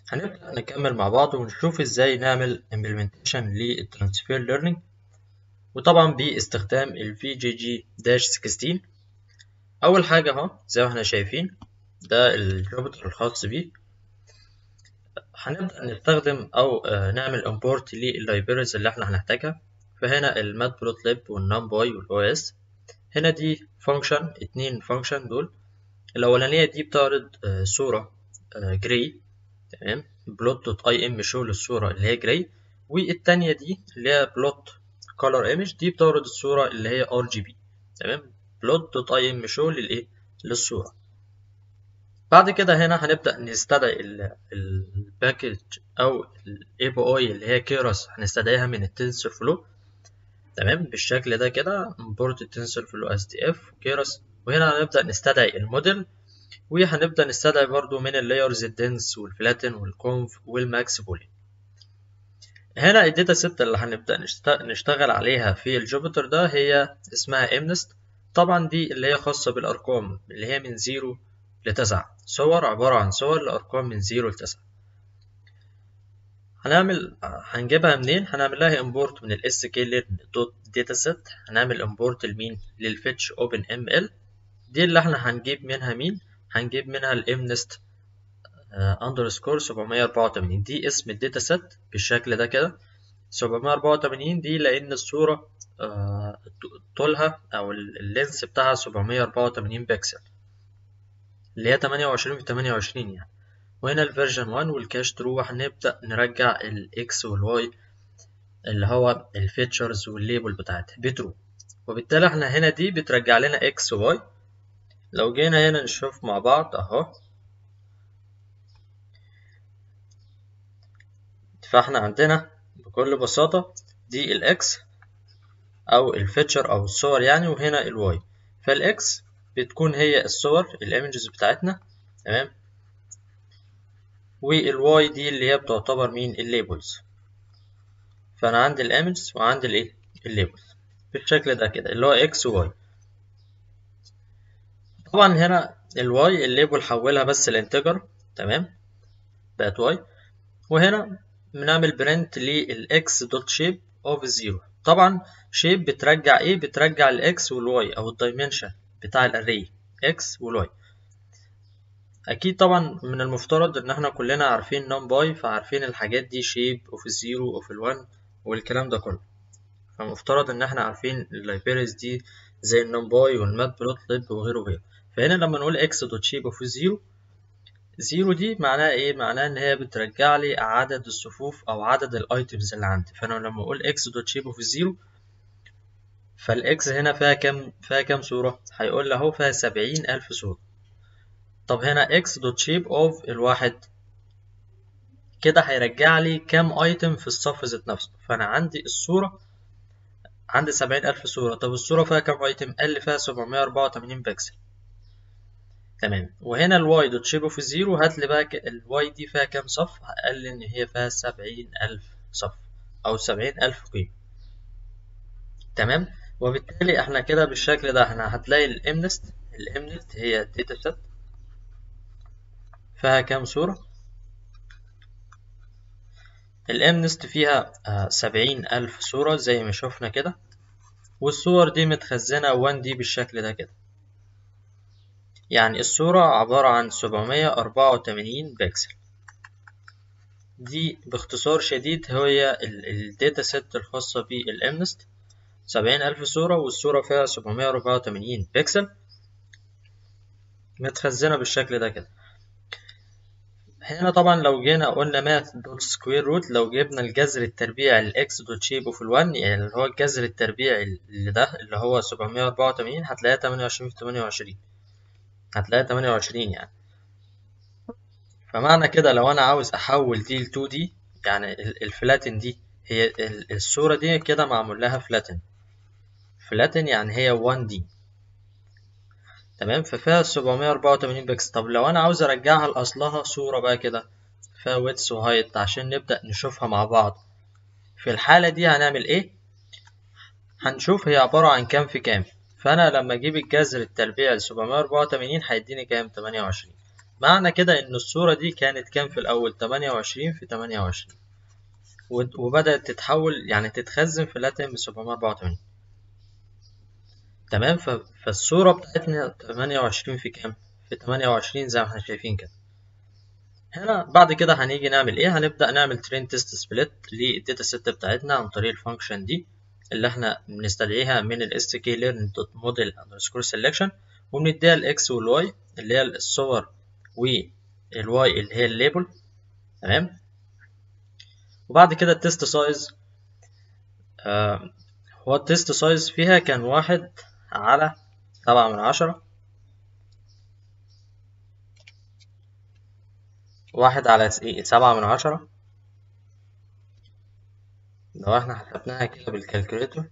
هنبدأ نكمل مع بعض ونشوف ازاي نعمل implementation للترانسفير learning وطبعا باستخدام ال VGG-16 أول حاجة اهو زي ما احنا شايفين ده الجوبيتر الخاص بيه هنبدأ نستخدم أو نعمل import لللايبريز اللي احنا هنحتاجها فهنا الماتبلوتلib والنمباي والاو اس هنا دي function اتنين function دول الأولانية دي بتعرض صورة جراي تمام بلوت دوت اي ام شو للصورة اللي هي جراي والتانية دي اللي هي بلوت color image دي بتعرض الصورة اللي هي ار جي بي تمام بلوت دوت اي ام شو للايه للصورة بعد كده هنا هنبدأ نستدعي الباكج أو الاي بي اي اللي هي كيراس هنستدعيها من التنسر فلو تمام بالشكل ده كده import التنسر فلو اس دي اف كيراس وهنا هنبدأ نستدعي الموديل وهنبدأ نستدعي برضو من اللايرز الدنس والفلاتن والكونف والماكس بولي هنا الداتا ست اللي هنبدأ نشتغل عليها في الجوبيتر ده هي اسمها امنست طبعا دي اللي هي خاصة بالأرقام اللي هي من زيرو لتسعة صور عبارة عن صور لأرقام من زيرو لتسعة هنعمل هنجيبها منين هنعمل لها import من ال sklearn.dataset هنعمل import لمين للفيتش open ml دي اللي احنا هنجيب منها مين هنجيب منها الامنست اندرسكور 784 دي اسم الداتا ست بالشكل ده كده 784 دي لان الصورة آه طولها او اللينس بتاعها 784 بكسل اللي هي 28 في 28 يعني وهنا الفيرجن 1 والكاش ترو هنبدأ نرجع الاكس والواي اللي هو الفيتشرز والليبل بتاعتها بترو وبالتالي احنا هنا دي بترجع لنا اكس وواي لو جينا هنا نشوف مع بعض اهو فاحنا عندنا بكل بساطة دي الاكس او الفيتشر او الصور يعني وهنا الواي فالاكس بتكون هي الصور الايمجز بتاعتنا تمام والواي دي اللي هي بتعتبر مين الليبلز فانا عندي الايمجز وعندي الايه الليبلز بالشكل ده كده اللي هو اكس وواي طبعا هنا الواي الليبل حولها بس الانتجر تمام بقت واي وهنا بنعمل برنت للاكس دوت شيب اوف زيرو طبعا شيب بترجع ايه بترجع الاكس والواي او الدايمنشن بتاع الاري اكس والواي اكيد طبعا من المفترض ان احنا كلنا عارفين نمباي فعارفين الحاجات دي شيب اوف الزيرو اوف الوان والكلام ده كله فمفترض ان احنا عارفين اللايبريز دي زي النمباي والماتبلوتلib وغيره وغيره فهنا لما نقول اكس دوت شيب اوف زيرو زيرو دي معناها ايه معناها ان هي بترجع لي عدد الصفوف او عدد الايتمز اللي عندي فانا لما اقول اكس دوت شيب اوف زيرو فالاكس هنا فيها كام فيها كام صورة هيقول لي اهو فيها سبعين الف صورة طب هنا اكس دوت شيب اوف الواحد كده هيرجع لي كام ايتم في الصف ذات نفسه فانا عندي الصورة عندي سبعين الف صورة طب الصورة فيها كام ايتم قال لي فيها سبعمية اربعة وتمانين بكسل تمام وهنا الواي دوت شيب اوف زيرو هات لي بقى الواي دي فيها كام صف قال لي ان هي فيها سبعين الف صف او سبعين الف قيمة تمام وبالتالي احنا كده بالشكل ده احنا هتلاقي الامنست الامنست هي داتا سيت فيها كام صورة الامنست فيها سبعين ألف صورة زي ما شفنا كده والصور دي متخزنة 1 دي بالشكل ده كده يعني الصورة عبارة عن سبعمية أربعة وتمانين بكسل دي باختصار شديد هي الداتا سيت الخاصة بالامنست سبعين ألف صورة والصورة فيها سبعمية أربعة وتمانين بكسل متخزنة بالشكل ده كده هنا طبعا لو جينا قلنا ماث دوت سكوير روت لو جبنا الجذر التربيعي الاكس دوت شيب اوف الوان يعني اللي هو الجذر التربيعي اللي ده اللي هو سبعمية أربعة وتمانين هتلاقيها تمانية وعشرين في تمانية وعشرين هتلاقيها تمانية وعشرين يعني فمعنى كده لو أنا عاوز أحول دي ل 2 دي يعني الفلاتن دي هي الصورة دي كده معمول لها فلاتن فلاتن يعني هي 1 دي تمام ففيها سبعمية أربعة وتمانين بكس طب لو أنا عاوز أرجعها لأصلها صورة بقى كده فيها ويتس وهايت عشان نبدأ نشوفها مع بعض في الحالة دي هنعمل إيه؟ هنشوف هي عبارة عن كام في كام فأنا لما أجيب الجذر التربيعي لسبعمية أربعة وتمانين هيديني كام؟ تمانية وعشرين معنى كده ان الصورة دي كانت كام في الاول 28 في 28 وبدأت تتحول يعني تتخزن في لاتم 784 تمام فالصورة بتاعتنا 28 في كام في 28 زي ما احنا شايفين كده هنا بعد كده هنيجي نعمل ايه هنبدأ نعمل ترين تيست سبليت للداتا سيت بتاعتنا عن طريق الفانكشن دي اللي احنا بنستدعيها من ال sklearn.model underscore selection وبنديها الاكس والواي اللي هي الصور والواي اللي هي الليبل تمام وبعد كده التست سايز آه هو التست سايز فيها كان واحد على سبعة من عشرة واحد على سبعة من عشرة لو احنا حسبناها كده بالكالكوليتر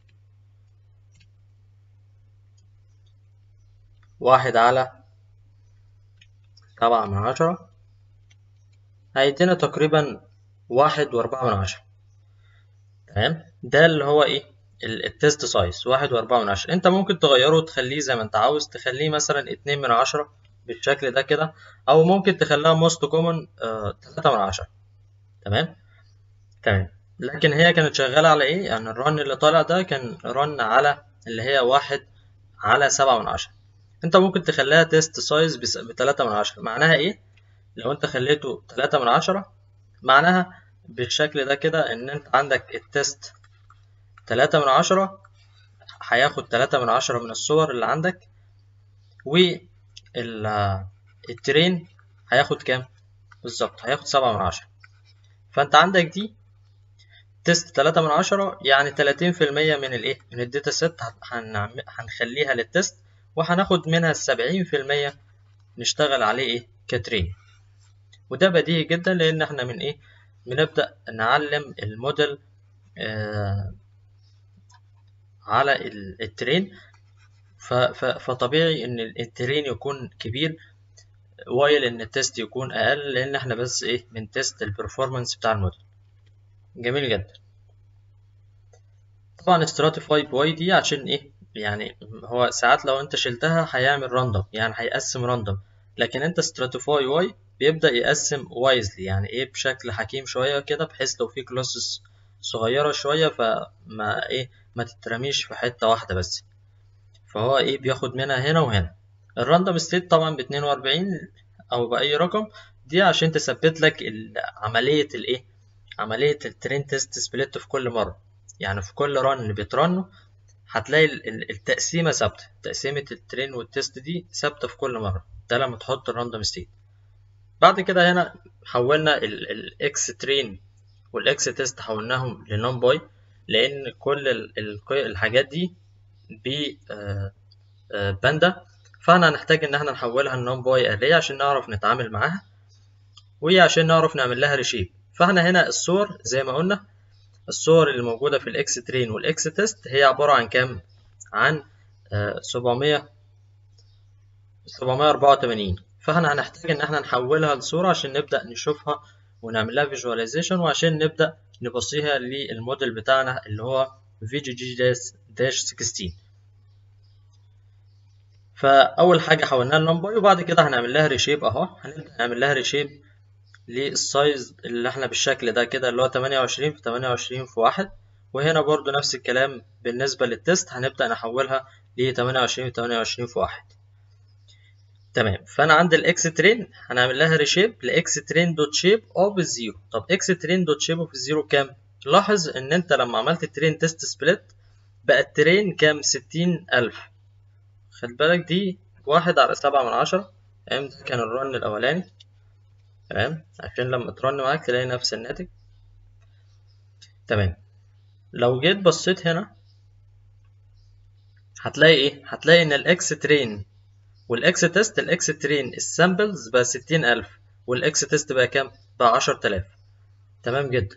واحد على سبعة من عشرة هيدينا تقريبا واحد وأربعة من عشرة تمام ده اللي هو ايه التست سايز واحد وأربعة من عشرة انت ممكن تغيره وتخليه زي ما انت عاوز تخليه مثلا اتنين من عشرة بالشكل ده كده او ممكن تخليها موست كومن تلاتة من عشرة تمام تمام لكن هي كانت شغالة على ايه يعني الرن اللي طالع ده كان رن على اللي هي واحد على سبعة من عشرة انت ممكن تخليها تيست سايز بتلاتة من عشرة معناها ايه لو انت خليته تلاتة من عشرة معناها بالشكل ده كده ان انت عندك التست تلاتة من عشرة هياخد تلاتة من عشرة من الصور اللي عندك والترين هياخد كام بالظبط هياخد سبعة من عشرة فانت عندك دي تيست تلاتة من عشرة يعني تلاتين في المية من الايه من الداتا سيت هنخليها للتست وهناخد منها السبعين في المية نشتغل عليه ايه كترين وده بديهي جدا لان احنا من ايه بنبدأ نعلم الموديل آه على الترين فطبيعي ان الترين يكون كبير وايل ان التست يكون اقل لان احنا بس ايه بنتست البرفورمانس بتاع الموديل جميل جدا طبعا استراتيفاي باي دي عشان ايه يعني هو ساعات لو انت شلتها هيعمل راندوم يعني هيقسم راندوم لكن انت استراتيفاي واي بيبدأ يقسم وايزلي يعني ايه بشكل حكيم شوية كده بحيث لو في كلاسز صغيرة شوية فما ايه ما تترميش في حتة واحدة بس فهو ايه بياخد منها هنا وهنا الراندوم ستيت طبعا باتنين وأربعين او بأي رقم دي عشان تثبت لك عملية الايه عملية الترين تيست سبليت في كل مرة يعني في كل ران اللي بيترنه هتلاقي التقسيمة ثابتة تقسيمة الترين والتيست دي ثابتة في كل مرة ده لما تحط الراندوم ستيت بعد كده هنا حولنا الاكس ترين والاكس تيست حولناهم لنون باي لان كل الحاجات دي بباندا فاحنا هنحتاج ان احنا نحولها لنون باي اري عشان نعرف نتعامل معاها وعشان نعرف نعمل لها ريشيب فاحنا هنا الصور زي ما قلنا الصور اللي موجودة في الاكس ترين والاكس تيست هي عبارة عن كام؟ عن سبعمية سبعمية أربعة وتمانين فاحنا هنحتاج ان احنا نحولها لصورة عشان نبدأ نشوفها ونعمل لها فيجواليزيشن وعشان نبدأ نبصيها للموديل بتاعنا اللي هو في جي جي داش 16 فأول حاجة حولناها لنمبر وبعد كده هنعمل لها ريشيب اهو هنبدأ نعمل لها ريشيب للسايز اللي احنا بالشكل ده كده اللي هو 28 في 28 في واحد وهنا برضو نفس الكلام بالنسبة للتست هنبدأ نحولها ل 28 في 28 في واحد تمام فانا عند الاكس ترين هنعمل لها ريشيب لاكس ترين دوت شيب اوف الزيرو طب اكس ترين دوت شيب اوف الزيرو كام لاحظ ان انت لما عملت ترين تيست سبليت بقى الترين كام ستين الف خد بالك دي واحد على سبعة من عشرة تمام ده كان الرن الاولاني تمام عشان لما ترن معاك تلاقي نفس الناتج تمام لو جيت بصيت هنا هتلاقي ايه هتلاقي ان الاكس ترين والاكس تيست الاكس ترين السامبلز بقى ستين الف والاكس تيست بقى كام بقى عشر تلاف تمام جدا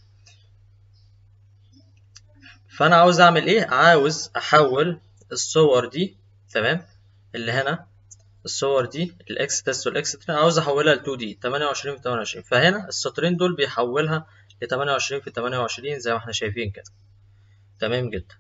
فانا عاوز اعمل ايه عاوز احول الصور دي تمام اللي هنا الصور دي الاكس تيست والاكس ترين عاوز احولها ل 2 دي 28 في 28 فهنا السطرين دول بيحولها ل 28 في 28 زي ما احنا شايفين كده تمام جدا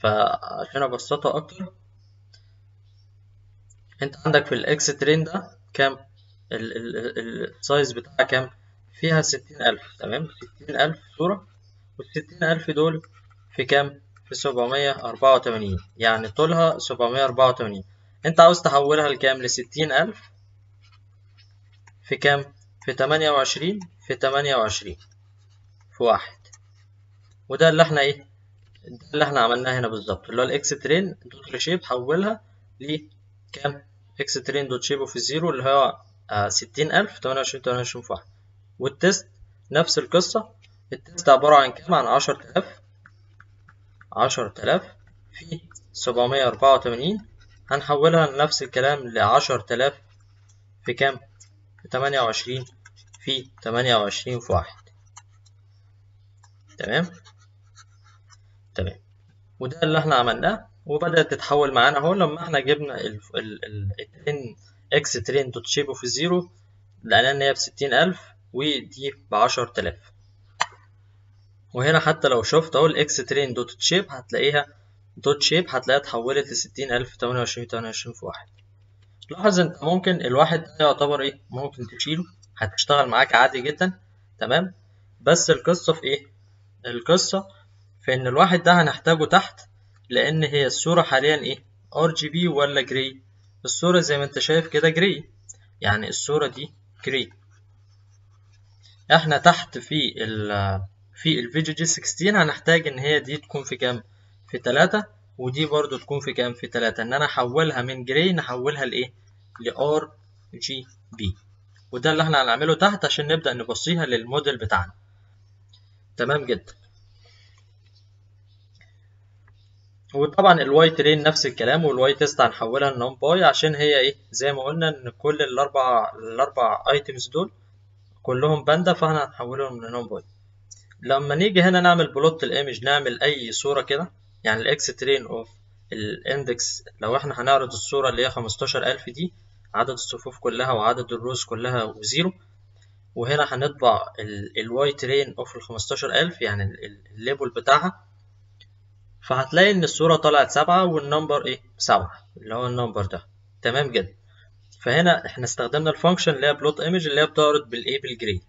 فعشان ابسطها اكتر انت عندك في الاكس ترين ده كام السايز بتاعها كام فيها ستين ألف تمام ستين ألف صورة والستين ألف دول في كام في سبعمية أربعة وتمانين يعني طولها سبعمية أربعة وتمانين أنت عاوز تحولها لكام لستين ألف في كام في تمانية وعشرين في تمانية وعشرين في واحد وده اللي احنا ايه ده اللي احنا عملناه هنا بالظبط اللي هو الاكس ترين دوت ريشيب حولها لكام اكس ترين دوت شيب اوف الزيرو اللي هو ستين ألف تمانية وعشرين تمانية وعشرين في واحد والتست نفس القصة التست عبارة عن كام عن عشرة آلاف عشرة آلاف في سبعمية أربعة وتمانين هنحولها لنفس الكلام لعشرة آلاف في كام في تمانية وعشرين في تمانية وعشرين في واحد تمام تمام وده اللي احنا عملناه وبدأت تتحول معانا اهو لما احنا جبنا الترين اكس ترين دوت شيب اوف الزيرو لقينا ان هي بستين ألف ودي بعشر تلاف وهنا حتى لو شفت اهو الاكس ترين دوت شيب هتلاقيها دوت شيب هتلاقيها اتحولت لستين ألف تمانية وعشرين تمانية وعشرين في واحد لاحظ انت ممكن الواحد ده يعتبر ايه ممكن تشيله هتشتغل معاك عادي جدا تمام بس القصة في ايه القصة في ان الواحد ده هنحتاجه تحت لان هي الصورة حاليا ايه ار جي بي ولا جراي الصورة زي ما انت شايف كده جراي يعني الصورة دي جراي احنا تحت في ال في الفيديو جي 16 هنحتاج ان هي دي تكون في كام في تلاتة ودي برضو تكون في كام في تلاتة ان انا احولها من جراي نحولها لايه لار جي بي وده اللي احنا هنعمله تحت عشان نبدأ نبصيها للموديل بتاعنا تمام جدا وطبعا الواي ترين نفس الكلام والواي تيست هنحولها لنون باي عشان هي ايه زي ما قلنا ان كل الاربع الاربع ايتمز دول كلهم باندا فاحنا هنحولهم لنون باي لما نيجي هنا نعمل بلوت الايمج نعمل اي صوره كده يعني الاكس ترين اوف الاندكس لو احنا هنعرض الصوره اللي هي 15000 دي عدد الصفوف كلها وعدد الروز كلها وزيرو وهنا هنطبع الواي ترين اوف ال 15000 يعني الليبل بتاعها فهتلاقي ان الصورة طلعت سبعة والنمبر ايه سبعة اللي هو النمبر ده تمام جدا فهنا احنا استخدمنا الفانكشن اللي هي بلوت ايمج اللي هي بتعرض بالايه بالجري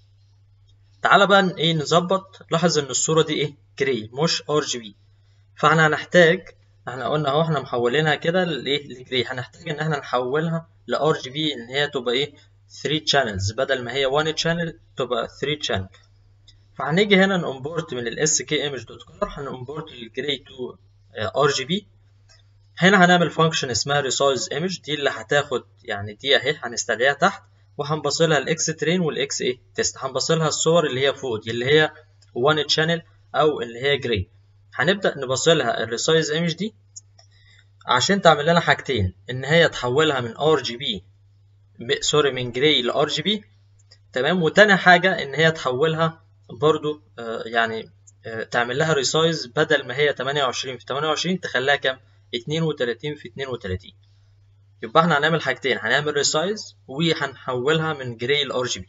تعالى بقى ايه نظبط لاحظ ان الصورة دي ايه جري مش ار جي بي فاحنا هنحتاج احنا قلنا اهو احنا محولينها كده لايه لجري هنحتاج ان احنا نحولها لار جي بي ان هي تبقى ايه 3 channels بدل ما هي 1 channel تبقى 3 channel فهنيجي هنا نمبورت من ال skimage.car هنمبورت الجراي تو ار جي بي هنا هنعمل فانكشن اسمها resize image دي اللي هتاخد يعني دي اهي هنستدعيها تحت وهنبصلها الاكس ترين والاكس ايه تيست هنبصلها الصور اللي هي فوق دي اللي هي 1 channel او اللي هي جراي هنبدأ نبصلها الريسايز ايمج دي عشان تعمل لنا حاجتين ان هي تحولها من ار جي بي سوري من جراي لار جي بي تمام وتاني حاجة ان هي تحولها برضو آه يعني آه تعمل لها ريسايز بدل ما هي 28 في 28 تخليها كام 32 في 32 يبقى احنا هنعمل حاجتين هنعمل ريسايز وهنحولها من جراي لار جي بي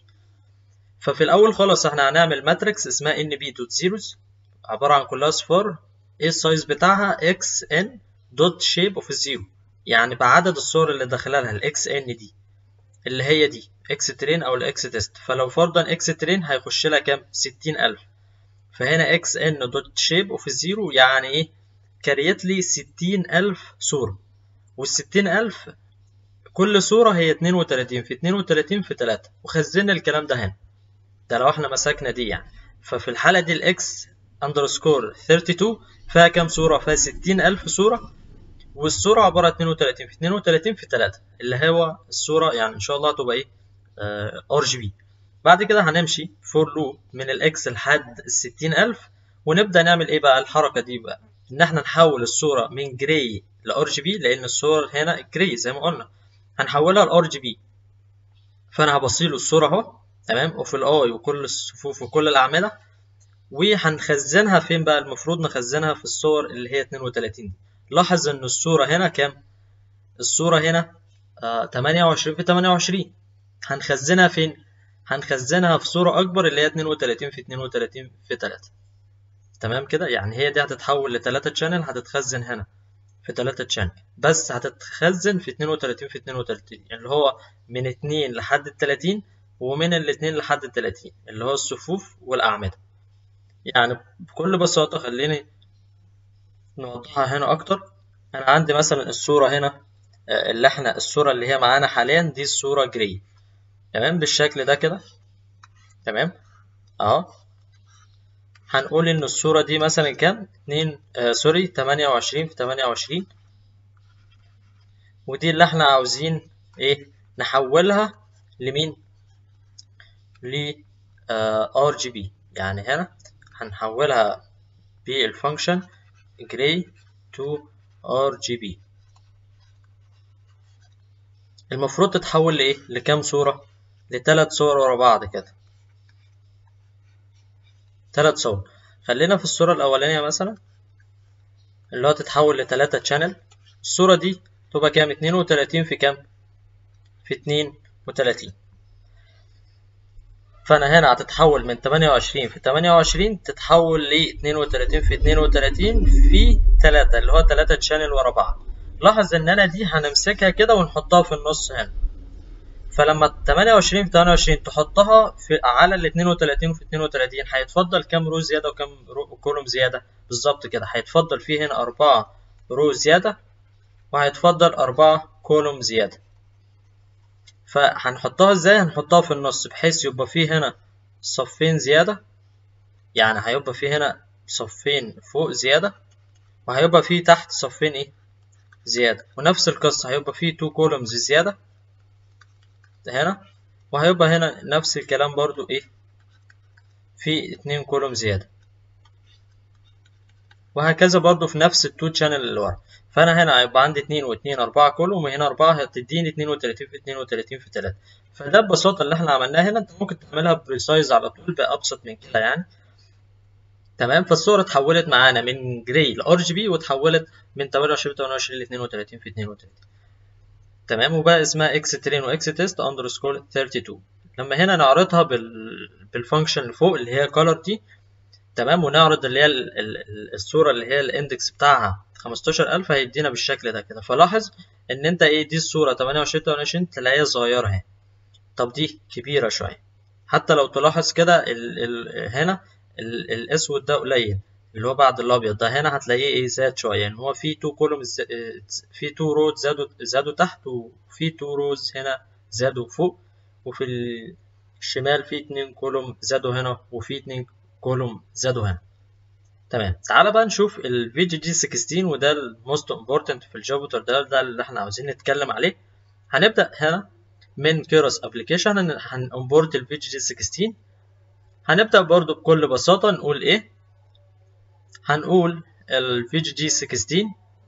ففي الاول خالص احنا هنعمل ماتريكس اسمها ان بي دوت زيروز عباره عن كلها صفار ايه السايز بتاعها اكس ان دوت شيب اوف الزيرو يعني بعدد الصور اللي داخلها لها الاكس ان دي اللي هي دي اكس ترين او الاكس تيست فلو فرضا اكس ترين هيخش لها كام ستين الف فهنا اكس ان دوت شيب اوف الزيرو يعني ايه كريت لي ستين الف صورة والستين الف كل صورة هي اتنين وتلاتين في اتنين وتلاتين في تلاتة وخزنا الكلام ده هنا ده لو احنا مسكنا دي يعني ففي الحالة دي الاكس اندرسكور 32 فيها كام صورة فيها ستين الف صورة والصورة عبارة عن 32 في 32 في 3 اللي هو الصورة يعني إن شاء الله هتبقى إيه ار جي بي بعد كده هنمشي فور لوب من الإكس لحد ال 60000 ونبدأ نعمل إيه بقى الحركة دي بقى إن إحنا نحول الصورة من جراي لار جي بي لأن الصور هنا جراي زي ما قلنا هنحولها لار جي بي فأنا هبصيله الصورة أهو تمام وفي الأي وكل الصفوف وكل الأعمدة وهنخزنها فين بقى المفروض نخزنها في الصور اللي هي 32 دي لاحظ ان الصورة هنا كام الصورة هنا آه 28 في 28 هنخزنها فين هنخزنها في صورة اكبر اللي هي 32 في 32 في 3 تمام كده يعني هي دي هتتحول ل 3 channel هتتخزن هنا في 3 تشانل بس هتتخزن في 32 في 32 اللي هو من 2 لحد ال 30 ومن الاتنين لحد ال 30 اللي هو الصفوف والأعمدة يعني بكل بساطة خليني نوضحها هنا أكتر أنا عندي مثلا الصورة هنا اللي احنا الصورة اللي هي معانا حاليا دي الصورة جري تمام بالشكل ده كده تمام اهو هنقول ان الصورة دي مثلا كام اتنين آه سوري تمانية وعشرين في تمانية وعشرين ودي اللي احنا عاوزين ايه نحولها لمين ل ار جي بي يعني هنا هنحولها بالفانكشن gray to RGB المفروض تتحول لإيه؟ لكام صورة؟ لتلات صور ورا بعض كده تلات صور خلينا في الصورة الأولانية مثلا اللي هو تتحول لتلاتة تشانل الصورة دي تبقى كام؟ اتنين وتلاتين في كام؟ في اتنين وتلاتين فأنا هنا هتتحول من تمانية وعشرين في تمانية وعشرين تتحول لاتنين وتلاتين في اتنين وتلاتين في تلاتة اللي هو تلاتة تشانل ورا بعض لاحظ إن أنا دي هنمسكها كده ونحطها في النص هنا فلما 28 في 28 تحطها في على ال 32 وفي 32 هيتفضل كام رو زياده وكام رو كولوم زياده بالظبط كده هيتفضل فيه هنا 4 رو زياده وهيتفضل 4 كولوم زياده فهنحطها ازاي هنحطها في النص بحيث يبقى فيه هنا صفين زياده يعني هيبقى فيه هنا صفين فوق زياده وهيبقى فيه تحت صفين ايه زياده ونفس القصه هيبقى فيه 2 كولومز زياده هنا وهيبقى هنا نفس الكلام برضو ايه في اتنين كولوم زيادة وهكذا برضو في نفس التو تشانل اللي ورا فانا هنا هيبقى عندي اتنين واتنين اربعة كولوم وهنا اربعة هتديني اتنين وتلاتين في اتنين وتلاتين في تلاتة فده ببساطة اللي احنا عملناه هنا انت ممكن تعملها بريسايز على طول بأبسط من كده يعني تمام فالصورة اتحولت معانا من جراي لار جي بي واتحولت من 28 في 28 ل 32 في 32 تمام وبقى اسمها اكس ترين واكس تيست اندرسكور 32 لما هنا نعرضها بال... بالفانكشن اللي فوق اللي هي color دي تمام ونعرض اللي هي ال... ال... الصورة اللي هي الاندكس بتاعها 15000 هيدينا بالشكل ده كده فلاحظ ان انت ايه دي الصورة 28 28 تلاقيها صغيرة اهي طب دي كبيرة شوية حتى لو تلاحظ كده ال... ال... هنا ال... الاسود ده قليل اللي هو بعد الابيض ده هنا هتلاقيه ايه زاد شويه يعني هو في تو كولوم في تو روز زادوا زادوا تحت وفي تو روز هنا زادوا فوق وفي الشمال في اتنين كولوم زادوا هنا وفي اتنين كولوم زادوا هنا تمام تعالى بقى نشوف ال VGG 16 وده الموست امبورتنت في الجوبيتر ده ده اللي احنا عاوزين نتكلم عليه هنبدا هنا من كيروس ابلكيشن هنمبورت ال VGG 16 هنبدا برضو بكل بساطه نقول ايه هنقول ال VGG 16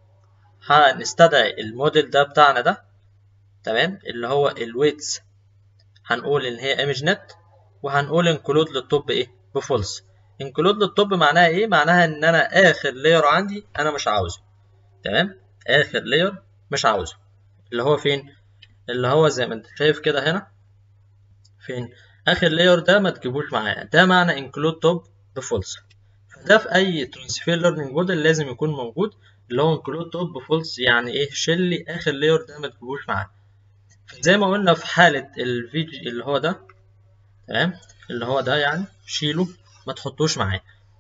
هنستدعي الموديل ده بتاعنا ده تمام اللي هو الويتس هنقول ان هي ايمج نت وهنقول انكلود للطب ايه بفولس انكلود للطب معناها ايه معناها ان انا اخر لاير عندي انا مش عاوزه تمام اخر لاير مش عاوزه اللي هو فين اللي هو زي ما انت شايف كده هنا فين اخر لاير ده ما تجيبوش معايا ده معنى انكلود توب بفولس ده في اي ترانسفير ليرنينج موديل لازم يكون موجود اللي هو انكلود توب فولس يعني ايه شيل لي اخر لاير ده ما تجيبوش معاه زي ما قلنا في حالة الفيديو اللي هو ده تمام اللي هو ده يعني شيله ما تحطوش معاه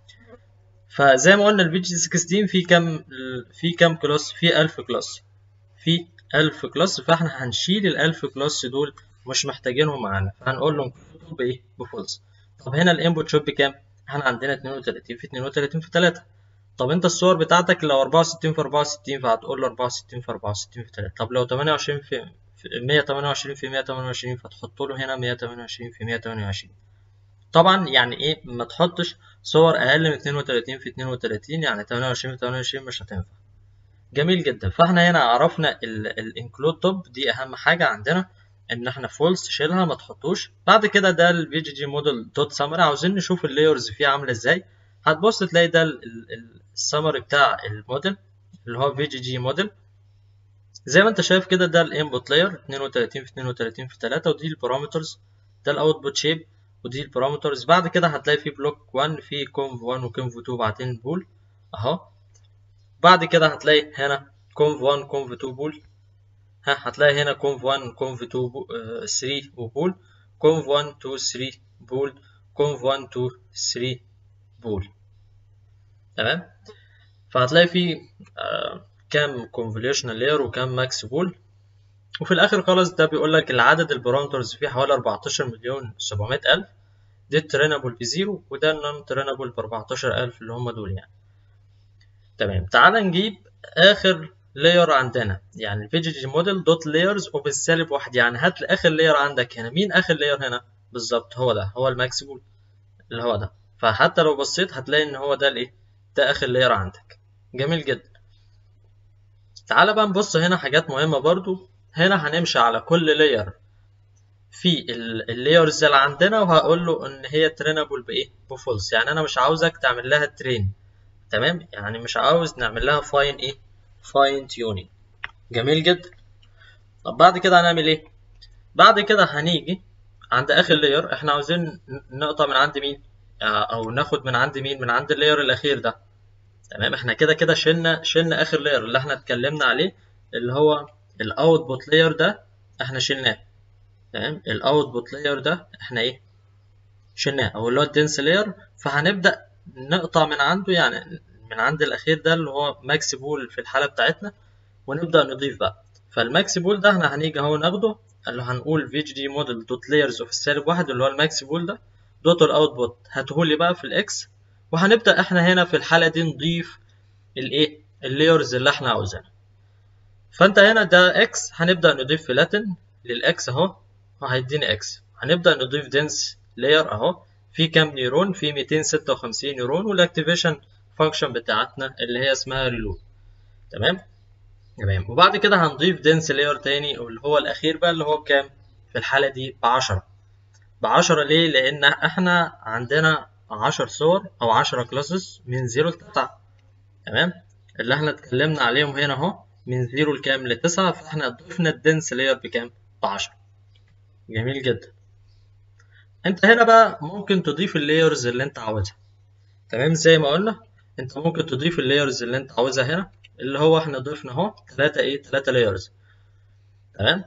فزي ما قلنا الفيديو 16 في كام في كام كلاس في 1000 كلاس في 1000 كلاس فاحنا هنشيل ال 1000 كلاس دول مش محتاجينهم معانا فهنقول له انكلود بايه بفولس طب هنا الانبوت شوب بكام احنا عندنا 32 في 32 في 3 طب انت الصور بتاعتك لو 64 في 64 فهتقول له 64 في 64 في 3 طب لو 28 في 128 في 128 فتحط له هنا 128 في 128 طبعا يعني ايه ما تحطش صور اقل من 32 في 32 يعني 28 في 28 مش هتنفع جميل جدا فاحنا هنا عرفنا الانكلود توب دي اهم حاجه عندنا ان احنا فولس شيلها ما تحطوش بعد كده ده الفي جي جي موديل دوت سمري عاوزين نشوف اللايرز فيه عامله ازاي هتبص تلاقي ده السمري بتاع الموديل اللي هو في جي جي موديل زي ما انت شايف كده ده الانبوت لاير 32 في 32 في 3 ودي البارامترز ده الاوتبوت شيب ودي البارامترز بعد كده هتلاقي في بلوك 1 في كونف 1 وكونف 2 بعدين بول اهو بعد كده هتلاقي هنا conv 1 conv 2 بول ها هتلاقي هنا conv 1 conv 2 بو... آه 3 وبول conv 1 2 3 بول conv 1 2 3 بول تمام فهتلاقي في آه كام convolutional layer وكام max بول وفي الاخر خالص ده بيقول لك العدد البارامترز فيه حوالي 14 مليون 700 الف ده الترينابل بزيرو وده النون ترينابل ب 14000 اللي هم دول يعني تمام تعال نجيب اخر لاير عندنا يعني الفي جي جي موديل دوت لايرز وبالسالب واحد يعني هات اخر لاير عندك هنا مين اخر لاير هنا بالظبط هو ده هو الماكس بول اللي هو ده فحتى لو بصيت هتلاقي ان هو ده الايه ده اخر لاير عندك جميل جدا تعال بقى نبص هنا حاجات مهمة برضو هنا هنمشي على كل لاير في اللايرز اللي عندنا وهقول له ان هي ترينابل بايه بفولس يعني انا مش عاوزك تعمل لها ترين تمام يعني مش عاوز نعمل لها فاين ايه فاين تيونينج جميل جدا طب بعد كده هنعمل ايه بعد كده هنيجي عند اخر لاير احنا عاوزين نقطع من عند مين او ناخد من عند مين من عند اللاير الاخير ده تمام احنا كده كده شلنا شلنا اخر لاير اللي احنا اتكلمنا عليه اللي هو الاوتبوت لاير ده احنا شلناه تمام الاوتبوت لاير ده احنا ايه شلناه او اللي هو الدنس لاير فهنبدا نقطع من عنده يعني من عند الاخير ده اللي هو ماكس بول في الحاله بتاعتنا ونبدا نضيف بقى فالماكس بول ده احنا هنيجي اهو ناخده اللي هنقول في جي دي موديل دوت لايرز اوف السالب واحد اللي هو الماكس بول ده دوت الاوتبوت هاتهولي بقى في الاكس وهنبدا احنا هنا في الحاله دي نضيف الايه اللايرز اللي احنا عاوزينها فانت هنا ده اكس هنبدا نضيف فلاتن للاكس اهو وهيديني اكس هنبدا نضيف دنس لاير اهو في كام نيرون في 256 نيرون والاكتيفيشن فانكشن بتاعتنا اللي هي اسمها ريلود تمام تمام وبعد كده هنضيف دنس لاير تاني اللي هو الاخير بقى اللي هو بكام في الحاله دي ب 10 ب 10 ليه لان احنا عندنا 10 صور او 10 كلاسز من 0 ل 9 تمام اللي احنا اتكلمنا عليهم هنا اهو من 0 لكام ل 9 فاحنا ضفنا الدنس لاير بكام ب 10 جميل جدا انت هنا بقى ممكن تضيف اللايرز اللي انت عاوزها تمام زي ما قلنا انت ممكن تضيف اللايرز اللي انت عاوزها هنا اللي هو احنا ضفنا اهو 3 ايه 3 لايرز تمام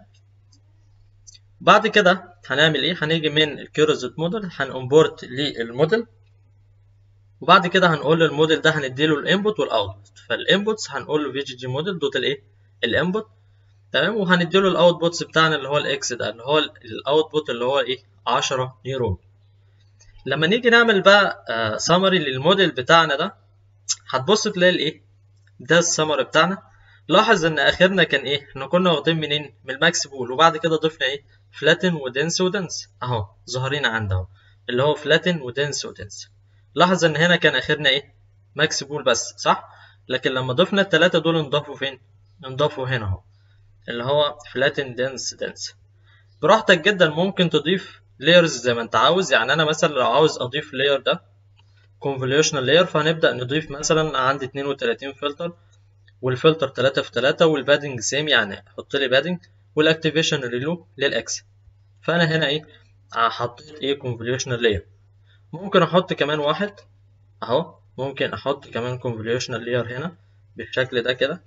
بعد كده هنعمل ايه هنيجي من الكيورزت موديل هنمبورت للموديل وبعد كده هنقول للموديل ده هنديله الانبوت والاوتبوت فالانبوتس هنقول له في جي جي موديل دوت الايه الانبوت تمام وهنديله الاوتبوتس بتاعنا اللي هو الاكس ده اللي هو الاوتبوت اللي هو ايه 10 نيرون لما نيجي نعمل بقى سمري للموديل بتاعنا ده هتبص تلاقي الايه ده السمري بتاعنا لاحظ ان اخرنا كان ايه احنا كنا واخدين منين من الماكس بول وبعد كده ضفنا ايه فلاتن ودنس ودنس اهو ظاهرين عند اهو اللي هو فلاتن ودنس ودنس لاحظ ان هنا كان اخرنا ايه ماكس بول بس صح لكن لما ضفنا التلاتة دول انضافوا فين انضافوا هنا اهو اللي هو فلاتن دنس دنس براحتك جدا ممكن تضيف لايرز زي ما انت عاوز يعني انا مثلا لو عاوز اضيف لاير ده convolutional layer فهنبدأ نضيف مثلا عندي 32 فلتر والفلتر 3 في 3 والبادنج سيم يعني حط لي بادنج والاكتيفيشن ريلو للاكس فانا هنا ايه حطيت ايه convolutional layer ممكن احط كمان واحد اهو ممكن احط كمان convolutional layer هنا بالشكل ده كده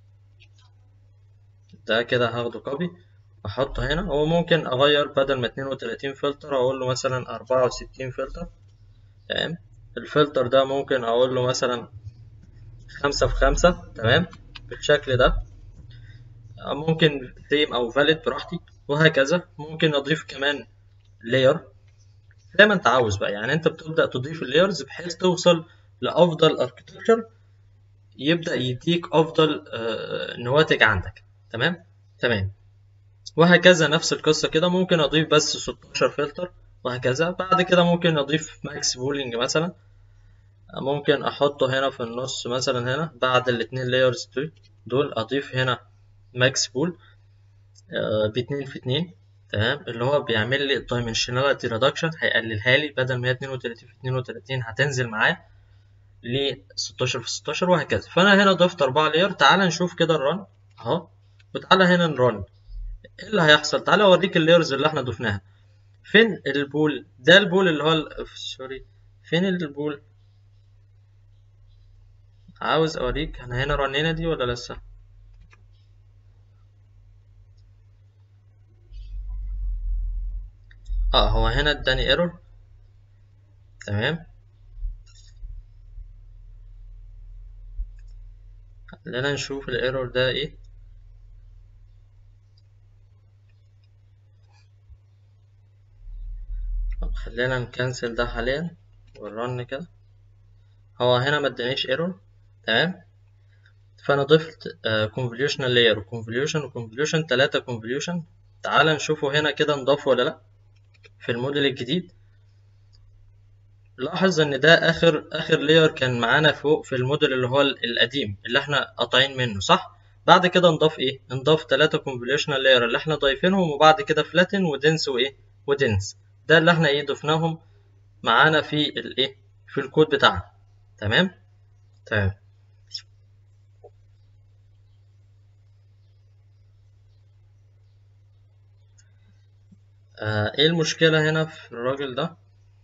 ده كده هاخده كوبي احطه هنا وممكن اغير بدل ما 32 فلتر اقول له مثلا 64 فلتر تمام الفلتر ده ممكن اقول له مثلا خمسة في خمسة تمام بالشكل ده ممكن سيم او فاليد براحتي وهكذا ممكن اضيف كمان لاير زي ما انت عاوز بقى يعني انت بتبدا تضيف اللايرز بحيث توصل لافضل اركتكتشر يبدا يديك افضل نواتج عندك تمام تمام وهكذا نفس القصة كده ممكن أضيف بس 16 فلتر وهكذا بعد كده ممكن أضيف ماكس بولينج مثلا ممكن أحطه هنا في النص مثلا هنا بعد الاتنين لايرز دول أضيف هنا ماكس بول باتنين في اتنين تمام اللي هو بيعمل لي dimensionality reduction هيقللها لي بدل ما هي 32 في 32 هتنزل معاه ل 16 في 16 وهكذا فأنا هنا ضفت أربعة لاير تعال نشوف كده الرن أهو وتعالى هنا نرن ايه اللي هيحصل تعالى اوريك اللايرز اللي احنا ضفناها فين البول ده البول اللي هو ال... سوري فين البول عاوز اوريك انا هنا رنينا دي ولا لسه اه هو هنا اداني ايرور تمام خلينا نشوف الايرور ده ايه طب خلينا نكنسل ده حاليا ونرن كده هو هنا ما ادانيش ايرور تمام فانا ضفت convolutional layer convolution وconvolution تلاتة convolution تعال نشوفه هنا كده نضاف ولا لا في الموديل الجديد لاحظ ان ده اخر اخر لاير كان معانا فوق في الموديل اللي هو القديم اللي احنا قاطعين منه صح بعد كده نضاف ايه نضاف تلاتة convolutional layer اللي احنا ضايفينهم وبعد كده flatten ودنس وايه ودنس ده اللي احنا ايه ضفناهم معانا في الايه في الكود بتاعنا تمام تمام آه ايه المشكلة هنا في الراجل ده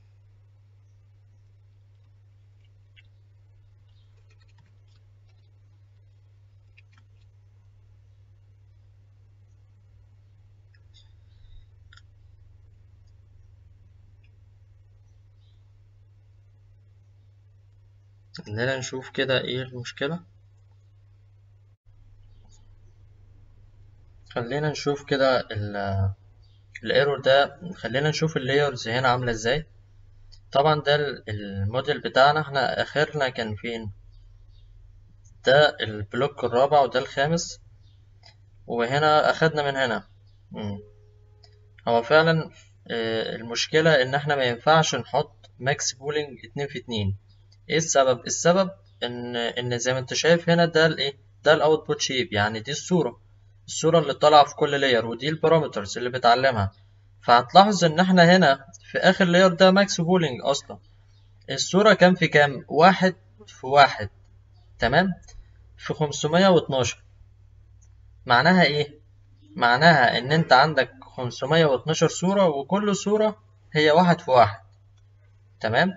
خلينا نشوف كده ايه المشكلة خلينا نشوف كده الايرور ده خلينا نشوف اللايرز هنا عاملة ازاي طبعا ده الموديل بتاعنا احنا اخرنا كان فين ده البلوك الرابع وده الخامس وهنا اخدنا من هنا مم. هو فعلا المشكلة ان احنا ما ينفعش نحط ماكس بولينج اتنين في اتنين ايه السبب السبب ان ان زي ما انت شايف هنا ده الايه ده الاوتبوت شيب يعني دي الصوره الصوره اللي طالعه في كل لاير ودي البارامترز اللي بتعلمها فهتلاحظ ان احنا هنا في اخر لاير ده ماكس بولينج اصلا الصوره كام في كام واحد في واحد تمام في 512 معناها ايه معناها ان انت عندك 512 صوره وكل صوره هي واحد في واحد تمام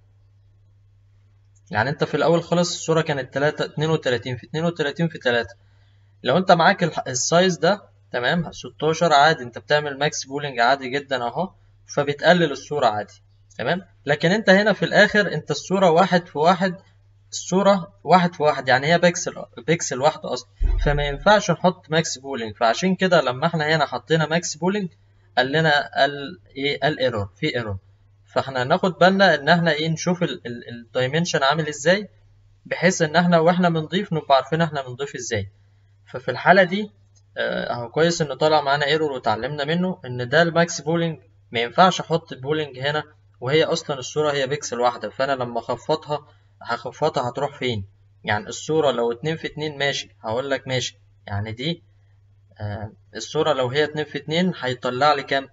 يعني انت في الاول خالص الصوره كانت 3 32 في 32 في 3 لو انت معاك السايز ده تمام 16 عادي انت بتعمل ماكس بولينج عادي جدا اهو فبتقلل الصوره عادي تمام لكن انت هنا في الاخر انت الصوره واحد في واحد الصوره واحد في واحد يعني هي بيكسل بيكسل واحده اصلا فما ينفعش نحط ماكس بولينج فعشان كده لما احنا هنا حطينا ماكس بولينج قال لنا قال ايه قال ايرور في ايرور فاحنا هناخد بالنا ان احنا ايه نشوف الدايمنشن عامل ازاي بحيث ان احنا واحنا بنضيف نبقى عارفين احنا بنضيف ازاي ففي الحاله دي اهو كويس انه طلع معانا ايرور وتعلمنا منه ان ده الماكس بولينج ما ينفعش احط بولينج هنا وهي اصلا الصوره هي بيكسل واحده فانا لما اخفضها هخفضها هتروح فين يعني الصوره لو اتنين في اتنين ماشي هقول لك ماشي يعني دي آه الصوره لو هي اتنين في اتنين هيطلع لي كام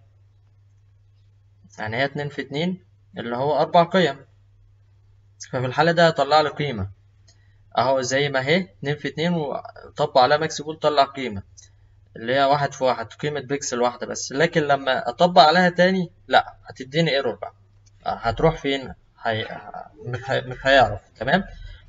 يعني هي اتنين في اتنين اللي هو أربع قيم ففي الحالة ده هيطلع لي قيمة أهو زي ما هي اتنين في اتنين وطبق عليها ماكس بول طلع قيمة اللي هي واحد في واحد قيمة بيكسل واحدة بس لكن لما أطبق عليها تاني لأ هتديني ايرور بقى هتروح فين هي... مش, هي... مش هيعرف تمام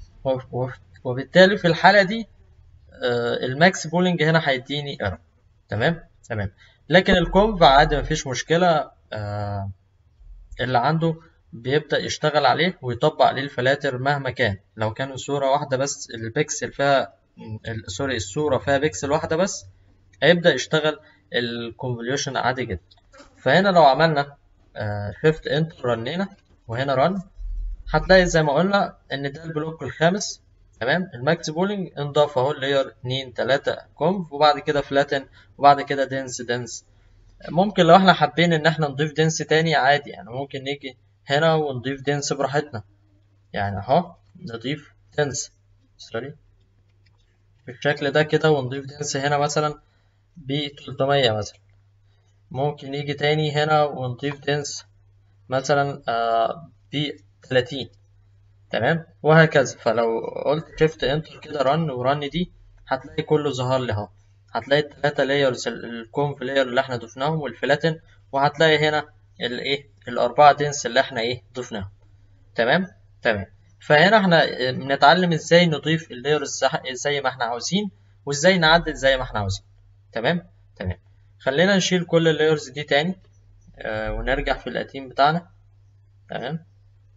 وبالتالي في الحالة دي الماكس بولينج هنا هيديني ايرور تمام تمام لكن الكونف عادي مفيش مشكلة آه اللي عنده بيبدأ يشتغل عليه ويطبق عليه الفلاتر مهما كان لو كان الصورة واحدة بس البكسل فيها سوري الصورة فيها بكسل واحدة بس هيبدأ يشتغل الكونفوليوشن عادي جدا فهنا لو عملنا شيفت انتر رنينا وهنا رن هتلاقي زي ما قلنا ان ده البلوك الخامس تمام الماكس بولينج انضاف اهو لاير 2 3 كونف وبعد كده فلاتن وبعد كده دنس دنس ممكن لو احنا حابين ان احنا نضيف دنس تاني عادي يعني ممكن نيجي هنا ونضيف دنس براحتنا يعني اهو نضيف دنس سوري بالشكل ده كده ونضيف دنس هنا مثلا ب 300 مثلا ممكن نيجي تاني هنا ونضيف دنس مثلا ب 30 تمام وهكذا فلو قلت شيفت انتر كده رن ورن دي هتلاقي كله ظهر لي اهو هتلاقي التلاتة لايرز الكونف لاير اللي احنا ضفناهم والفلاتن وهتلاقي هنا الايه الاربعة دنس اللي احنا ايه ضفناهم تمام تمام فهنا احنا بنتعلم ازاي نضيف اللايرز زي ما احنا عاوزين وازاي نعدل زي ما احنا عاوزين تمام تمام خلينا نشيل كل اللايرز دي تاني آه ونرجع في القديم بتاعنا تمام